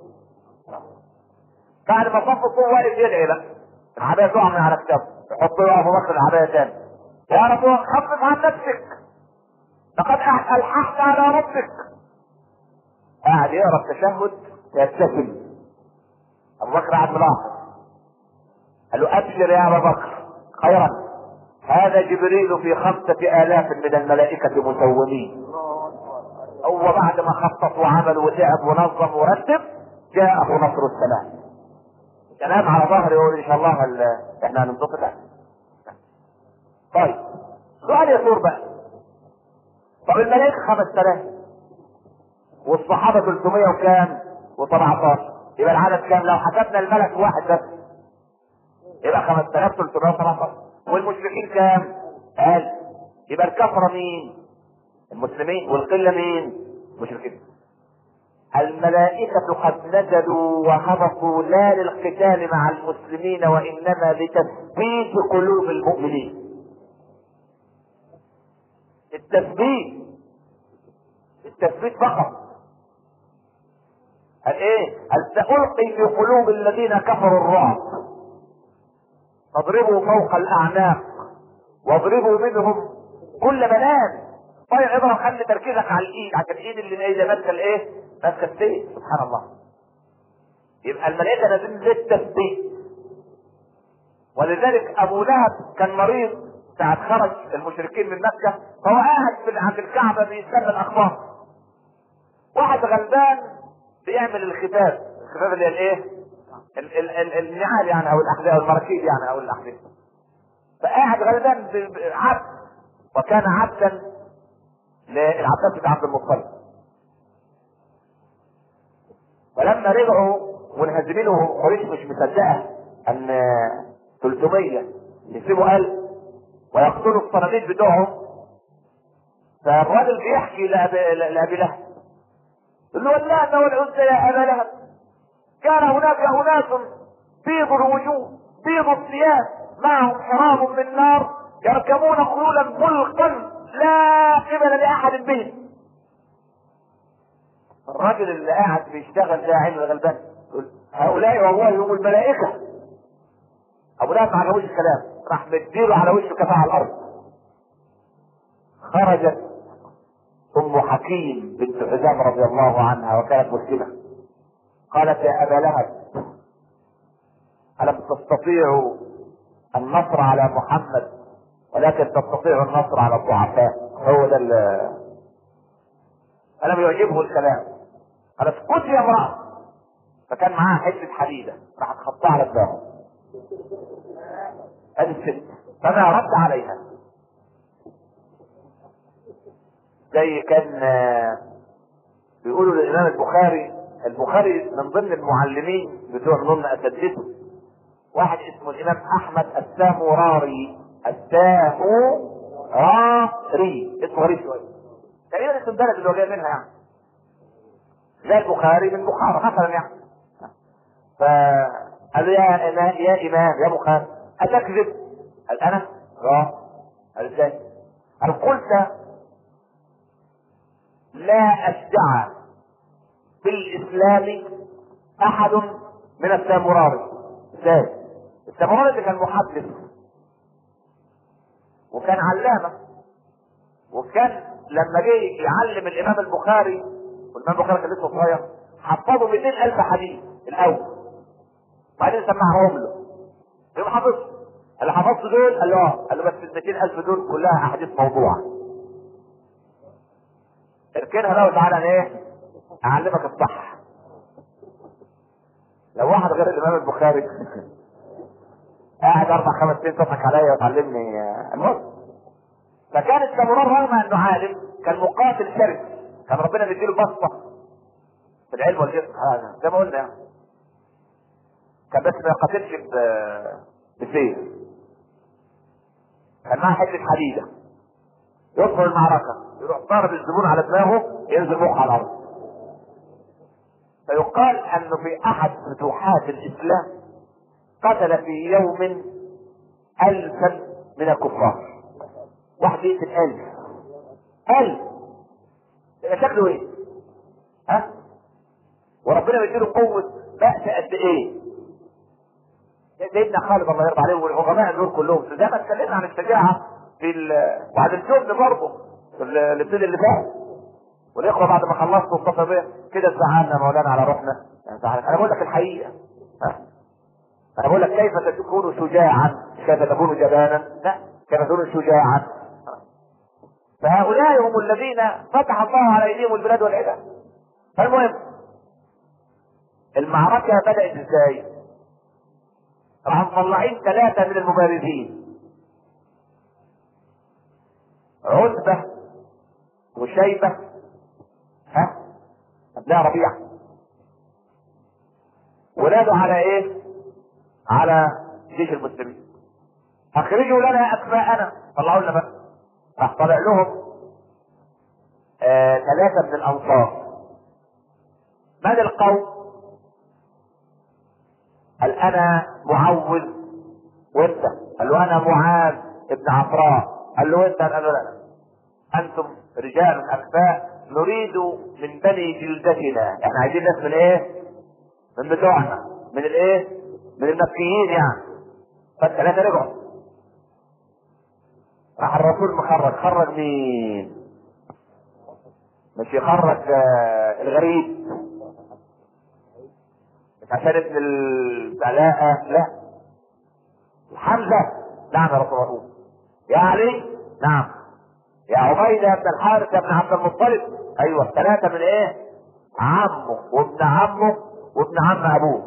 بعد ما صف الصوت واقف يدعي بقى العبايه تقع من على كتافه يحط له ابو بكر العبايه تاني يا رسول خفف عن نفسك لقد الححت على ربك قاعد يقرا التشهد يبتسم ابو بكر قاعد ملاحظ قال له ابشر يا ابا بكر خيرا هذا جبريل في خمسة آلاف من الملائكة مسومين هو بعد ما خطط وعمل وتعب ونظم ورتب جاءه نصر السلام كلام على ظهر يقول ان شاء الله ال- احنا هننطق ده طيب سؤال يثور بقى طب الملائكة 5000 والصحابة 300 وكام و17 يبقى العدد كام لو حسبنا الملك واحد بس يبقى 5317 والمشركين كام؟ قال يبقى الكفرة مين؟ المسلمين والقلة مين؟ المشركين الملائكة قد نزلوا وهبطوا لا للقتال مع المسلمين وإنما لتثبيت قلوب المؤمنين التثبيت التثبيت فقط قال ايه؟ قال سألقي في قلوب الذين كفروا الرعب فاضربوا فوق الاعناق واضربوا منهم كل بنان طيب اضرب خلي تركيزك على الايد عشان الايد اللي ايه ماسكه الايه؟ ماسكه السيف سبحان الله يبقى الملائكه نازلين للتثبيت ولذلك ابو لهب كان مريض ساعة خرج المشركين من مكة فهو قاعد في عند الكعبة بيستنى الأخبار واحد غلبان بيعمل الختاب الختاب اللي هي الايه؟ ال- ال- ال- النعال يعني او الاحذيه او المراكيب يعني او الاحذيه فقاعد غلبان ب- ب- عبد وكان عبدا للعباس بن عبد المطلب فلما رجعوا منهزمين وقريش مش مصدقه ان 300 يسيبوا 1000 ويقتلوا الصناديق بتوعهم فالراجل بيحكي لأبي لأبي لهب يقول له واللات والعزى يا ابا لهب كان هناك اناس بيض الوجوه بيض الثياب معهم حرام من نار يركبون خيولا ملقا لا قبل لاحد بهم الراجل اللي قاعد بيشتغل ده عين الغلبان يقول هؤلاء والله هم الملائكه ابو لهب ما عجبوش الكلام راح مديله على وشه كفاه على الارض خرجت ام حكيم بنت حزام رضي الله عنها وكانت مسلمه قالت يا ابا لهب الم تستطيعوا النصر على محمد ولكن تستطيع النصر على الضعفاء هو ده اللي انا بيعجبه الكلام قال اسكت يا امرأة فكان معاها حتة حديدة راح تخطها على دماغه ادي الست فما رد عليها زي كان آه، بيقولوا للامام البخاري البخاري من ضمن المعلمين بتوع ضمن اساتذته واحد اسمه الامام احمد الساموراري الساموراري اسمه غريب شويه تقريبا اسم البلد اللي هو جاي منها يعني زي البخاري من بخارى مثلا يعني فقال له يا امام يا امام يا بخاري اتكذب؟ قال انا؟ اه قال ازاي؟ قال قلت لا اشجع في الاسلام احد من الساموراري ازاي؟ الساموراري ده كان محدث وكان علامه وكان لما جه يعلم الامام البخاري والامام البخاري كان لسه صغير حفظه 200000 حديث الاول وبعدين سمعهم له يقوم حافظ اللي حفظت دول قال له اه قال له بس ال 200000 دول كلها احاديث موضوعه اركنها بقى وتعالى ايه اعلمك الصح لو واحد غير الامام البخاري قاعد اربع خمس سنين تضحك عليا وتعلمني آه، المهم فكان الساموراي رغم انه عالم كان مقاتل شرس كان ربنا بيديله بسطه في العلم والجسم هذا زي ما قلنا يعني كان بس ما يقاتلش ب- بسيف كان معاه حته حديده يدخل المعركه يروح ضارب الزبون على دماغه ينزل مخه على الارض فيقال انه في احد فتوحات الاسلام قتل في يوم الفا من الكفار واحد يقتل الف الف يبقى شكله ايه؟ ها؟ وربنا بيديله قوة بأس قد ايه؟ سيدنا خالد الله يرضى عليه والعظماء دول كلهم زي ما اتكلمنا عن الشجاعة في ال وعن الجبن برضه في ال- الاثنين اللي فات والاخوه بعد ما خلصت واتصل بيا كده زعلنا مولانا على روحنا يعني زعلنا. انا بقول لك الحقيقه ها؟ انا بقول لك كيف تكون شجاعا كيف تكون جبانا لا كيف تكون شجاعا فهؤلاء هم الذين فتح الله على ايديهم البلاد والعباد فالمهم المعركة بدأت ازاي؟ راح مطلعين ثلاثة من المبارزين عتبة وشيبة ها؟ ابناء ربيع ونادوا على ايه؟ على جيش المسلمين اخرجوا لنا اكفاءنا طلعوا لنا بقى راح طلع لهم آه ثلاثة من الانصار من القوم؟ قال انا معوذ وانت قال له انا معاذ ابن عفراء قال له انت قال له لا انتم رجال اكفاء نريد من بني جلدتنا احنا عايزين ناس من ايه من بتوعنا من الايه من المكيين يعني فالثلاثه رجعوا راح الرسول مخرج خرج مين مش يخرج آه، الغريب مش عشان ابن البلاءة لا حمزة نعم يا رسول الله يا علي نعم يا عبيدة بن الحارث يا ابن عبد المطلب ايوه ثلاثة من ايه عمه وابن عمه وابن عم ابوه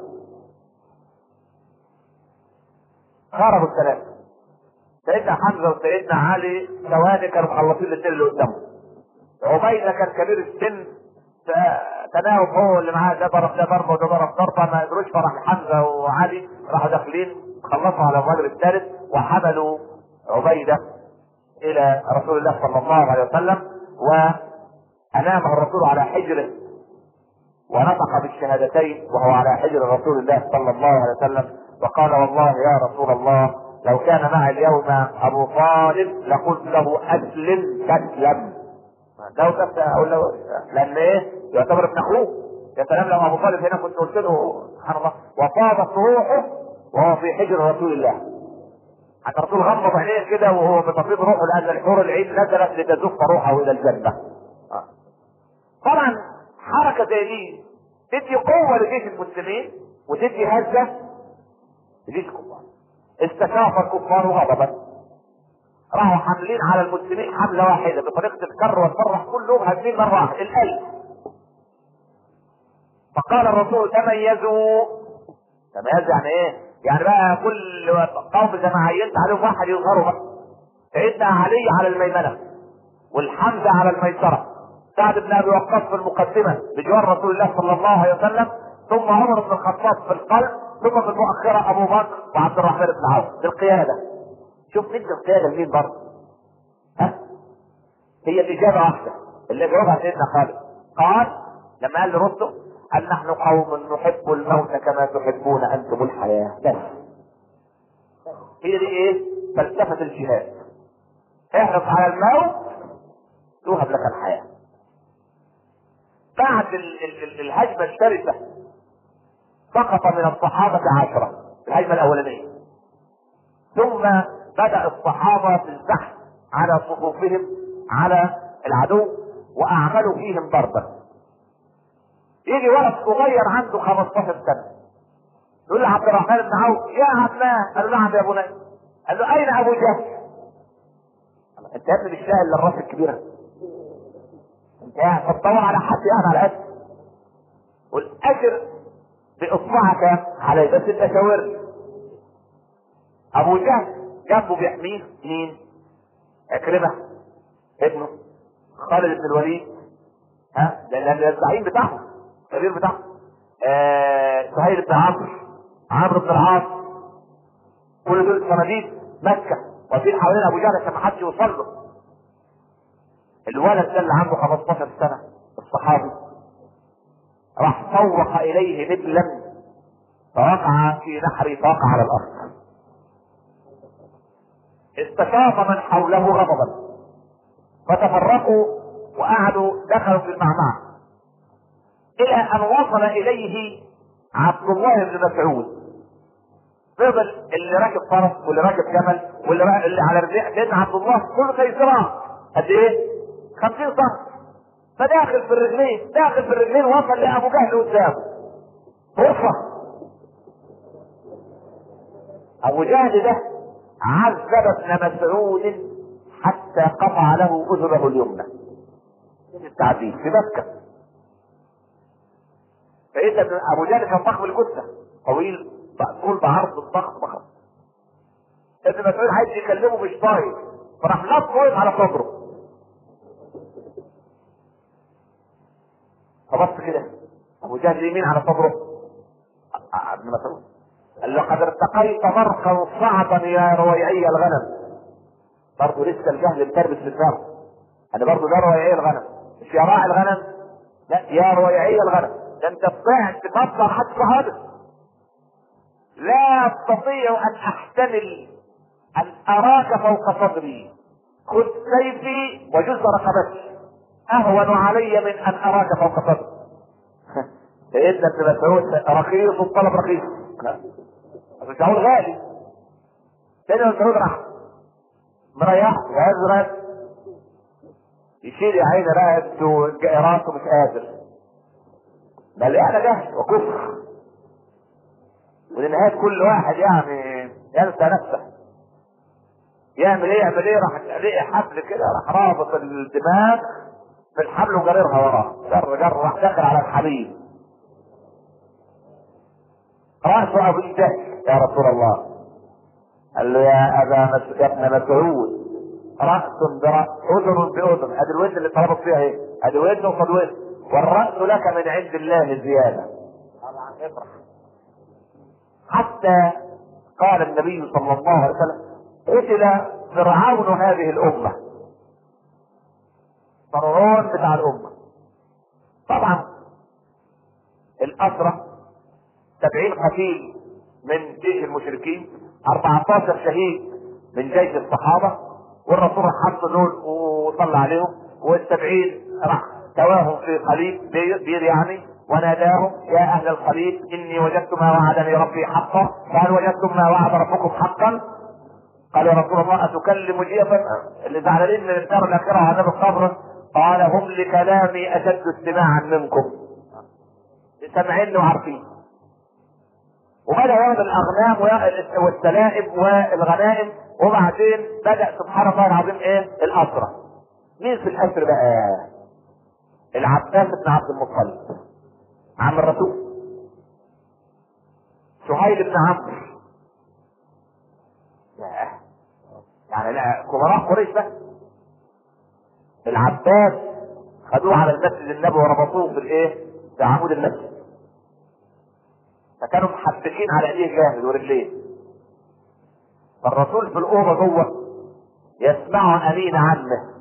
خرجوا الثلاثة سيدنا حمزة وسيدنا علي ثواني كانوا مخلصين الاثنين اللي قدامهم عبيدة كان كبير السن تناوب هو اللي معاه ده ضرب ده ضربه وده ضرب ضربه ما قدروش فراح حمزه وعلي راحوا داخلين خلصوا على الرجل الثالث وحملوا عبيده الى رسول الله صلى الله عليه وسلم وانامه الرسول على حجره ونطق بالشهادتين وهو على حجر رسول الله صلى الله عليه وسلم وقال والله يا رسول الله لو كان معي اليوم ابو طالب لقلت له اسلم تسلم لو كنت اقول له لان ايه يعتبر ابن اخوه يا سلام لو ابو طالب هنا كنت قلت له سبحان الله وفاضت روحه وهو في حجر رسول الله حتى الرسول غمض عينيه كده وهو بتفيض روحه لان الحور العين نزلت لتزف روحه الى الجنه آه. طبعا حركه زي دي تدي قوه لجيش المسلمين وتدي هزه لجيش الكفار استشاف الكفار غضبا راحوا حاملين على المسلمين حمله واحده بطريقه الكر والفرح كلهم هاجمين مره واحده الالف فقال الرسول تميزوا تميز يعني ايه؟ يعني بقى كل قوم زي ما عينت عليهم واحد يظهروا بقى سيدنا علي على الميمنه والحمزه على الميسره سعد بن ابي وقاص في المقدمه بجوار رسول الله صلى الله عليه وسلم ثم عمر بن الخطاب في القلب ثم في المؤخره ابو بكر وعبد الرحمن بن عوف بالقياده شوف ندي القياده لمين برضه ها هي الاجابه واحده اللي جاوبها سيدنا خالد قال لما قال لرستم قال نحن قوم نحب الموت كما تحبون انتم الحياه بس هي دي ايه فلسفه الجهاد احرص على الموت توهب لك الحياه بعد ال- ال- ال- الهجمه الشرسه سقط من الصحابه عشره الهجمه الاولانيه ثم بدأ الصحابة في الزحف على صفوفهم على العدو وأعملوا فيهم ضربا يجي ولد صغير عنده 15 سنة يقول له عبد الرحمن بن عوف يا عماه قال له نعم يا بني قال له أين أبو جهل؟ أنت يا ابني مش لاقي إلا الراس الكبيرة أنت قاعد تدور على حد يعني على قد والأجر بإصبعك عليه بس أنت شاورني ابو جهل جنبه بيحميه مين؟ عكرمه ابنه خالد بن الوليد ها ده ده الزعيم بتاعهم الكبير بتاعهم آه سهيل بن عمرو عمرو بن العاص كل دول صناديد مكه واقفين حوالين ابو جهل عشان ما حدش يوصل له الولد ده اللي عنده 15 سنه الصحابي راح صوخ اليه نبلا فوقع في نحره فوقع على الارض استشاط من حوله غضبا فتفرقوا وقعدوا دخلوا في المعمعة الى ان وصل اليه عبد الله بن مسعود فضل اللي راكب فرس واللي راكب جمل واللي, را... اللي على رجليه لان عبد الله كله زي صراع قد ايه؟ 50 سم فداخل في الرجلين داخل في الرجلين وصل لابو جهل قدامه فرصه ابو جهل ده عذب ابن مسعود حتى قطع له اذنه اليمنى التعذيب في مكه فإذا ابو جهل كان ضخم الجثه طويل طول بعرض الضخم ضخم ابن مسعود عايز يكلمه مش طايق فراح نط واقف على صدره فبص كده ابو جهل يمين على صدره ابن مسعود قال له قد ارتقيت مرقا صعبا يا رويعي الغنم برضه لسه الجهل متربس في دماغه انا برضه ده رويعي الغنم مش يا راعي الغنم لا يا رويعي الغنم ده انت طلعت تفضل حد صحابه لا استطيع ان احتمل ان اراك فوق صدري خذ سيفي وجز رقبتي اهون علي من ان اراك فوق صدري سيدنا ابن مسعود رخيص الطلب رخيص مسعود غالي سيدنا مسعود راح مريح وازرق يشيل يا عيني رقبته راسه مش قادر مليانه جهل وكفر ولنهاية كل واحد يعني ينسى نفسه يعمل ايه يعمل ايه راح لقي حبل كده راح رابط الدماغ في الحبل وجررها وراه جر جر راح داخل على الحبيب رأس ابو الجهل يا رسول الله قال له يا ابا مس... يا ابن مسعود رأس برأس اذن باذن ادي الودن اللي طلبت فيها ايه ادي ودن وقد ودن والرأس لك من عند الله زيادة طبعا افرح حتى قال النبي صلى الله عليه وسلم قتل فرعون هذه الأمة فرعون بتاع الأمة طبعا الأسرة سبعين قتيل من جيش المشركين 14 شهيد من جيش الصحابة والرسول حط دول وصلى عليهم والسبعين راح تواهم في قليب بير يعني وناداهم يا اهل الخليل اني وجدت ما وعدني ربي حقا فهل وجدتم ما وعد ربكم حقا؟ قال يا رسول الله اتكلم جيفا اللي زعلانين من الدار الاخره عذاب القبر قال هم لكلامي اشد استماعا منكم سامعين وعارفين وبدا ياخذ الاغنام وياخذ- والسلائب والغنائم وبعدين بدا سبحان الله العظيم ايه الاسرى مين في الاسر بقى العباس بن عبد المطلب عم الرسول سهيل بن عمرو ياه. يعني لا كبراء قريش بقى العباس خدوه على المسجد النبوي وربطوه في الايه في عمود المسجد فكانوا محبكين على ايديه جامد ورجليه فالرسول في الاوضه جوه يسمع امين عنه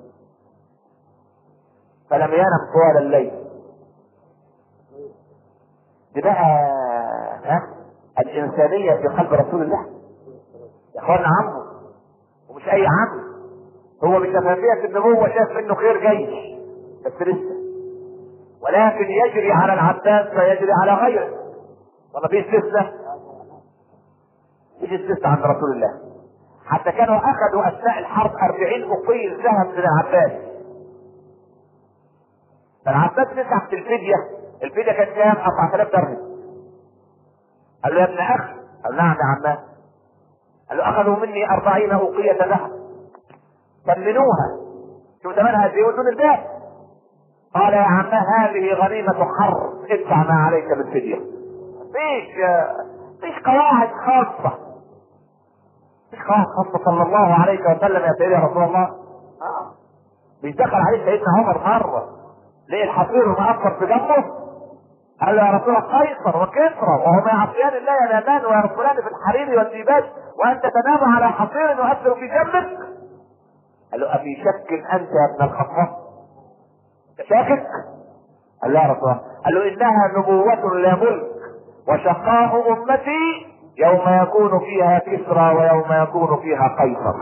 فلم ينم طوال الليل دي بقى ها الانسانيه في قلب رسول الله يا اخوانا عمه ومش اي عم هو بشفافية النبوة شاف انه خير جاي بس لسه ولكن يجري على العباس ما يجري على غيره ولا في استثناء في استثناء عند رسول الله حتى كانوا اخذوا اثناء الحرب 40 اقيل ذهب من العباس فالعباس دفع في الفدية الفدية كانت كام 4000 درهم قال له يا ابن اخ قال نعم يا عماه قال له اخذوا مني 40 اوقية ذهب ثمنوها شو ثمنها قد ايه ودون الباب قال يا عماه هذه غنيمة حرب ادفع ما عليك بالفدية مفيش مفيش قواعد خاصة مفيش قواعد خاصة صلى الله عليه وسلم يا سيدي يا رسول الله آه. مش دخل عليه سيدنا عمر مرة ليه الحصير مأثر في جنبه قال له يا رسول الله قيصر وكسرى وهما يعصيان الله ينامان ويرسلان في الحرير والديباج وانت تنام على حصير يؤثر في جنبك قال له افي شك انت يا ابن الخطاب شاكك قال له يا رسول الله قال له انها نبوة لا ملك وشقاء امتي يوم يكون فيها كسرى ويوم يكون فيها قيصر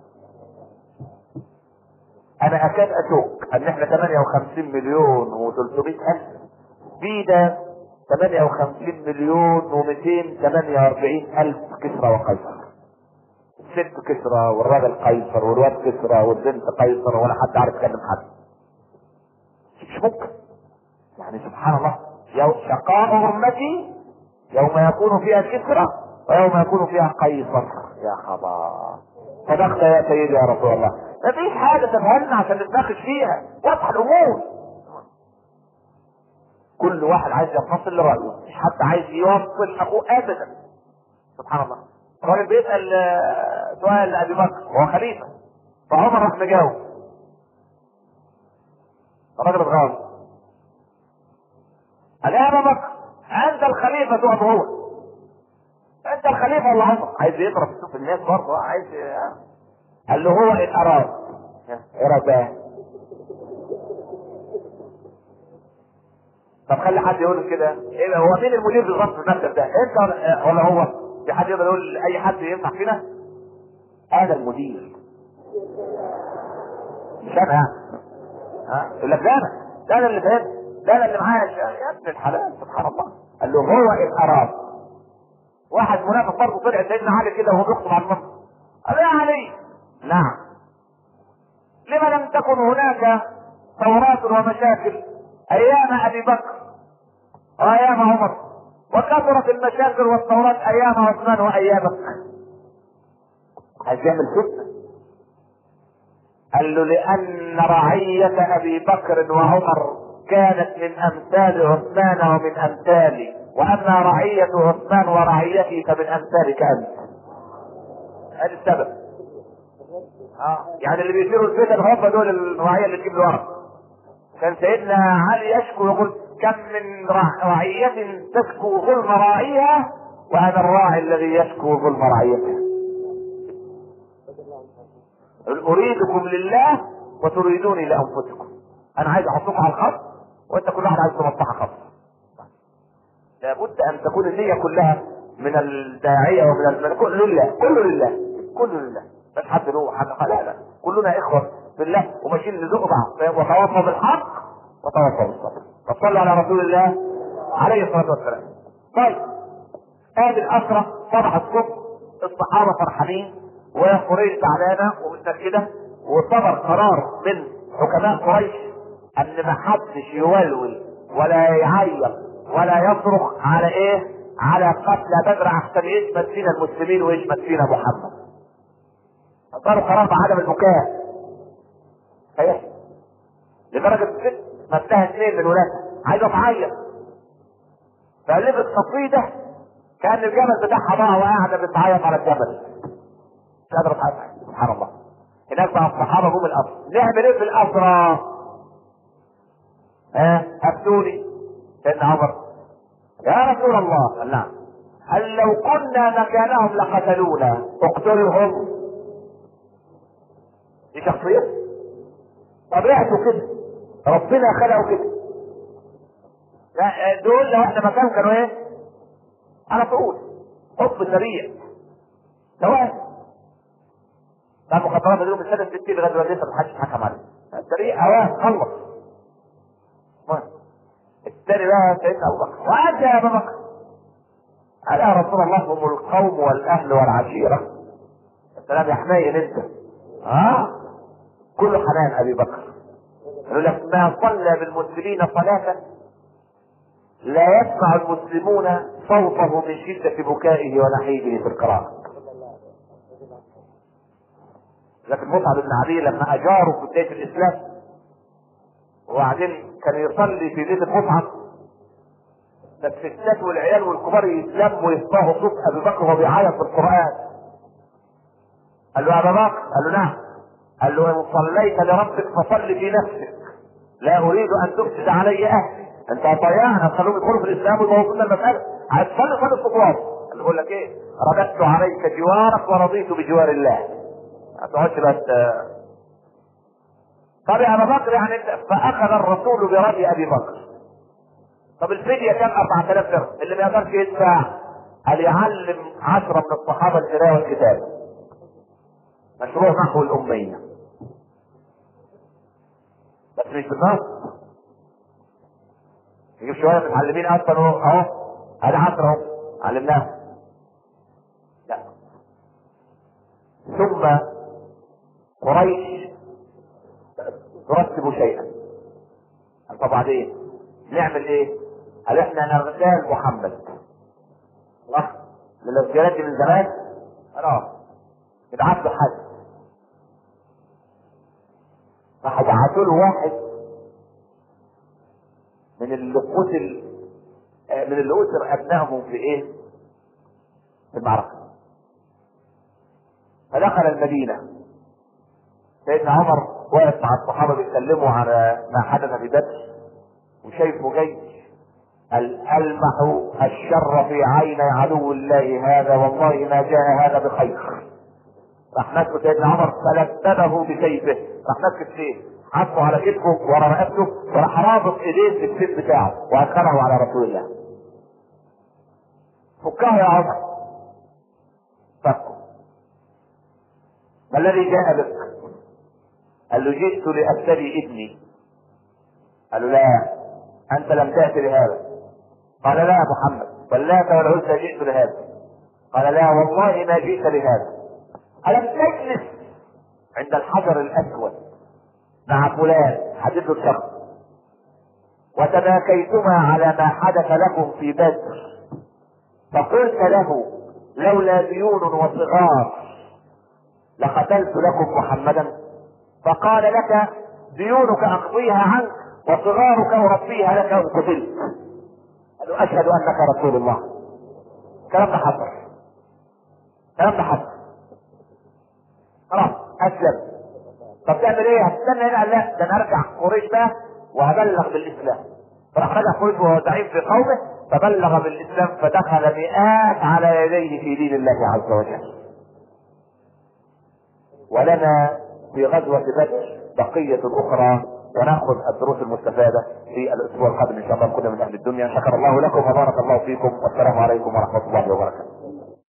انا اكاد اشك ان احنا 58 مليون و300 الف في ده 58 مليون و248 الف كسرى وقيصر الست كسرى والراجل قيصر والواد كسرى والبنت قيصر ولا حد عارف يكلم حد مش ممكن يعني سبحان الله يوم شقاء امتي يوم يكون فيها كسرى ويوم يكون فيها قيصر يا خبر صدقت يا سيدي يا رسول الله مفيش حاجه تفهمنا عشان نتناقش فيها واضحه الامور كل واحد عايز ينفصل لرايه مش حد عايز يوصل اخوه ابدا سبحان الله الراجل بيسال آه، سؤال لابي بكر وهو خليفه فعمر راح مجاوب الراجل اتغاظ قال يا ابا بكر انت الخليفه ام هو انت الخليفه ولا عمر عايز يضرب يشوف الناس برضه عايز ي- قال له هو ان اراد ايه رايك بقى؟ طب خلي حد يقول كده ايه هو مين المدير بالظبط في المكتب ده؟ انت ولا ولا هو؟ في حد يقدر يقول اي حد ينفع فينا؟ انا المدير مش انا يعني ها يقول لك ده انا ده انا اللي فاهم ده انا اللي معايا يا ابن الحلال سبحان الله قال له هو ان اراد واحد منافق برضه طلع سيدنا علي كده وهو بيخطب على المنبر قال يا علي نعم لما لم تكن هناك ثورات ومشاكل ايام ابي بكر وايام عمر وكثرت المشاكل والثورات ايام عثمان وايامك عايز يعمل فتنه قال له لان رعية ابي بكر وعمر كانت من امثال عثمان ومن امثالي واما رعية عثمان ورعيتي فمن امثالك انت هذا السبب اه يعني اللي بيثيروا الفتن هم دول الرعية اللي تجيب له ورق كان سيدنا علي يشكو يقول كم من رع- رعية تشكو ظلم راعيها وانا الراعي الذي يشكو ظلم رعيتها اريدكم لله وتريدوني لانفسكم انا عايز احطكم على الخط وانت كل واحد عايز مصلحه خاصه لابد ان تكون النية كلها من الداعية ومن من كله لله كله لله كله لله مش حد له حد قال لا لا كلنا اخوة في الله وماشيين نزق بعض وتواصوا بالحق وتواصوا بالصبر فصلوا على رسول الله عليه الصلاة والسلام طيب هذه الأسرة صبح الصبح الصحابة فرحانين وقريش زعلانة ومتنكدة وصدر قرار من حكماء قريش ان ما حدش يولول ولا يعيط ولا يصرخ على ايه على قتل بدر احسن يشمت فينا المسلمين ويشمت فينا محمد صاروا قرار بعدم البكاء صحيح لدرجه الست مدها اثنين من ولادها عايزه تعيط فالفت قصيده كان الجبل بتاعها ضاع وقاعده بتعيط على الجبل مش قادره تعيط سبحان الله هناك بقى الصحابه جم القصر نعمل ايه في الاسرى؟ ها افتوني سيدنا عمر يا رسول الله قال نعم قال لو كنا مكانهم لقتلونا اقتلهم دي شخصيته طبيعته كده ربنا خلقه كده لا دول لو احنا مكان كانوا ايه؟ على طول حب سريع سواء بتاع المخدرات دول من سنه 60 لغايه دلوقتي لسه محدش حكم عليه سريع اواه خلص المهم الثاني بقى سيدنا ابو بكر واتى يا ابو بكر قال يا رسول الله هم القوم والاهل والعشيره السلام يا حنين انت ها كل حنان ابي بكر يقول لك ما صلى بالمسلمين صلاه لا يسمع المسلمون صوته من شدة بكائه ونحيبه في القراءة. لكن مصعب بن علي لما أجاره في بداية الإسلام وبعدين كان يصلي في بيت مصعب فالستات والعيال والكبار يسلموا ويسمعوا صوت أبي بكر وهو بيعيط في القرآن. قال له يا أبا بكر قال له نعم قال له إن صليت لربك فصل في نفسك لا أريد أن تفسد علي أهلي انت هتضيعنا هتخليهم يدخلوا في الاسلام ويبقوا وصلنا المساله عايز تصلي صلي الخطوات اللي بقول لك ايه رددت عليك جوارك ورضيت بجوار الله ما تقعدش بس طب يا ابا بكر يعني انت فاخذ الرسول برأي ابي بكر طب الفدية كام 4000 درهم اللي ما يقدرش يدفع قال يعلم عشرة من الصحابة القراءة والكتابة مشروع نحو الأمية بس مش بالنص نجيب شويه متعلمين اصلا اهو اهو ادي عصر اهو علمناهم لا ثم قريش ترتب شيئا طب بعدين نعمل ايه؟ قال احنا نغتال محمد صح؟ من الاغتيالات دي من زمان خلاص ابعت له حد راح بعتوا له واحد من اللي قتل من اللي قتل ابنائهم في ايه؟ في المعركه. فدخل المدينه سيدنا عمر واقف مع الصحابه بيتكلموا على ما حدث في بدر وشايفه جيش قال المح الشر في عيني عدو الله هذا والله ما جاء هذا بخير. راح ماسكه سيدنا عمر فلببه بسيفه راح ماسك السيف حطه على كتفه ورا رقبته وراح رابط ايديه في السيف بتاعه وادخله على رسول الله. فكها يا عمر. فكه. ما الذي جاء بك؟ قال له جئت لابتلي ابني. قال له لا انت لم تأت لهذا. قال لا يا محمد واللات والعزى جئت لهذا. قال لا والله ما جئت لهذا. ألم تجلس عند الحجر الأسود مع فلان حدث الشخص وتباكيتما على ما حدث لكم في بدر فقلت له لولا ديون وصغار لقتلت لكم محمدا فقال لك ديونك اقضيها عنك وصغارك اربيها لك ان قتلت قال اشهد انك رسول الله الكلام ده حصل الكلام ده حصل خلاص اسلم طب تعمل ايه؟ هتستنى هنا؟ لا ده انا ارجع قريش بقى وهبلغ بالاسلام. فراح رجع قريش وهو زعيم في قومه فبلغ بالاسلام فدخل مئات على يديه في دين الله عز وجل. ولنا في غزوة بدر بقية أخرى ونأخذ الدروس المستفادة في الأسبوع القادم إن شاء الله كنا من أهل الدنيا شكر الله لكم وبارك الله فيكم والسلام عليكم ورحمة الله وبركاته.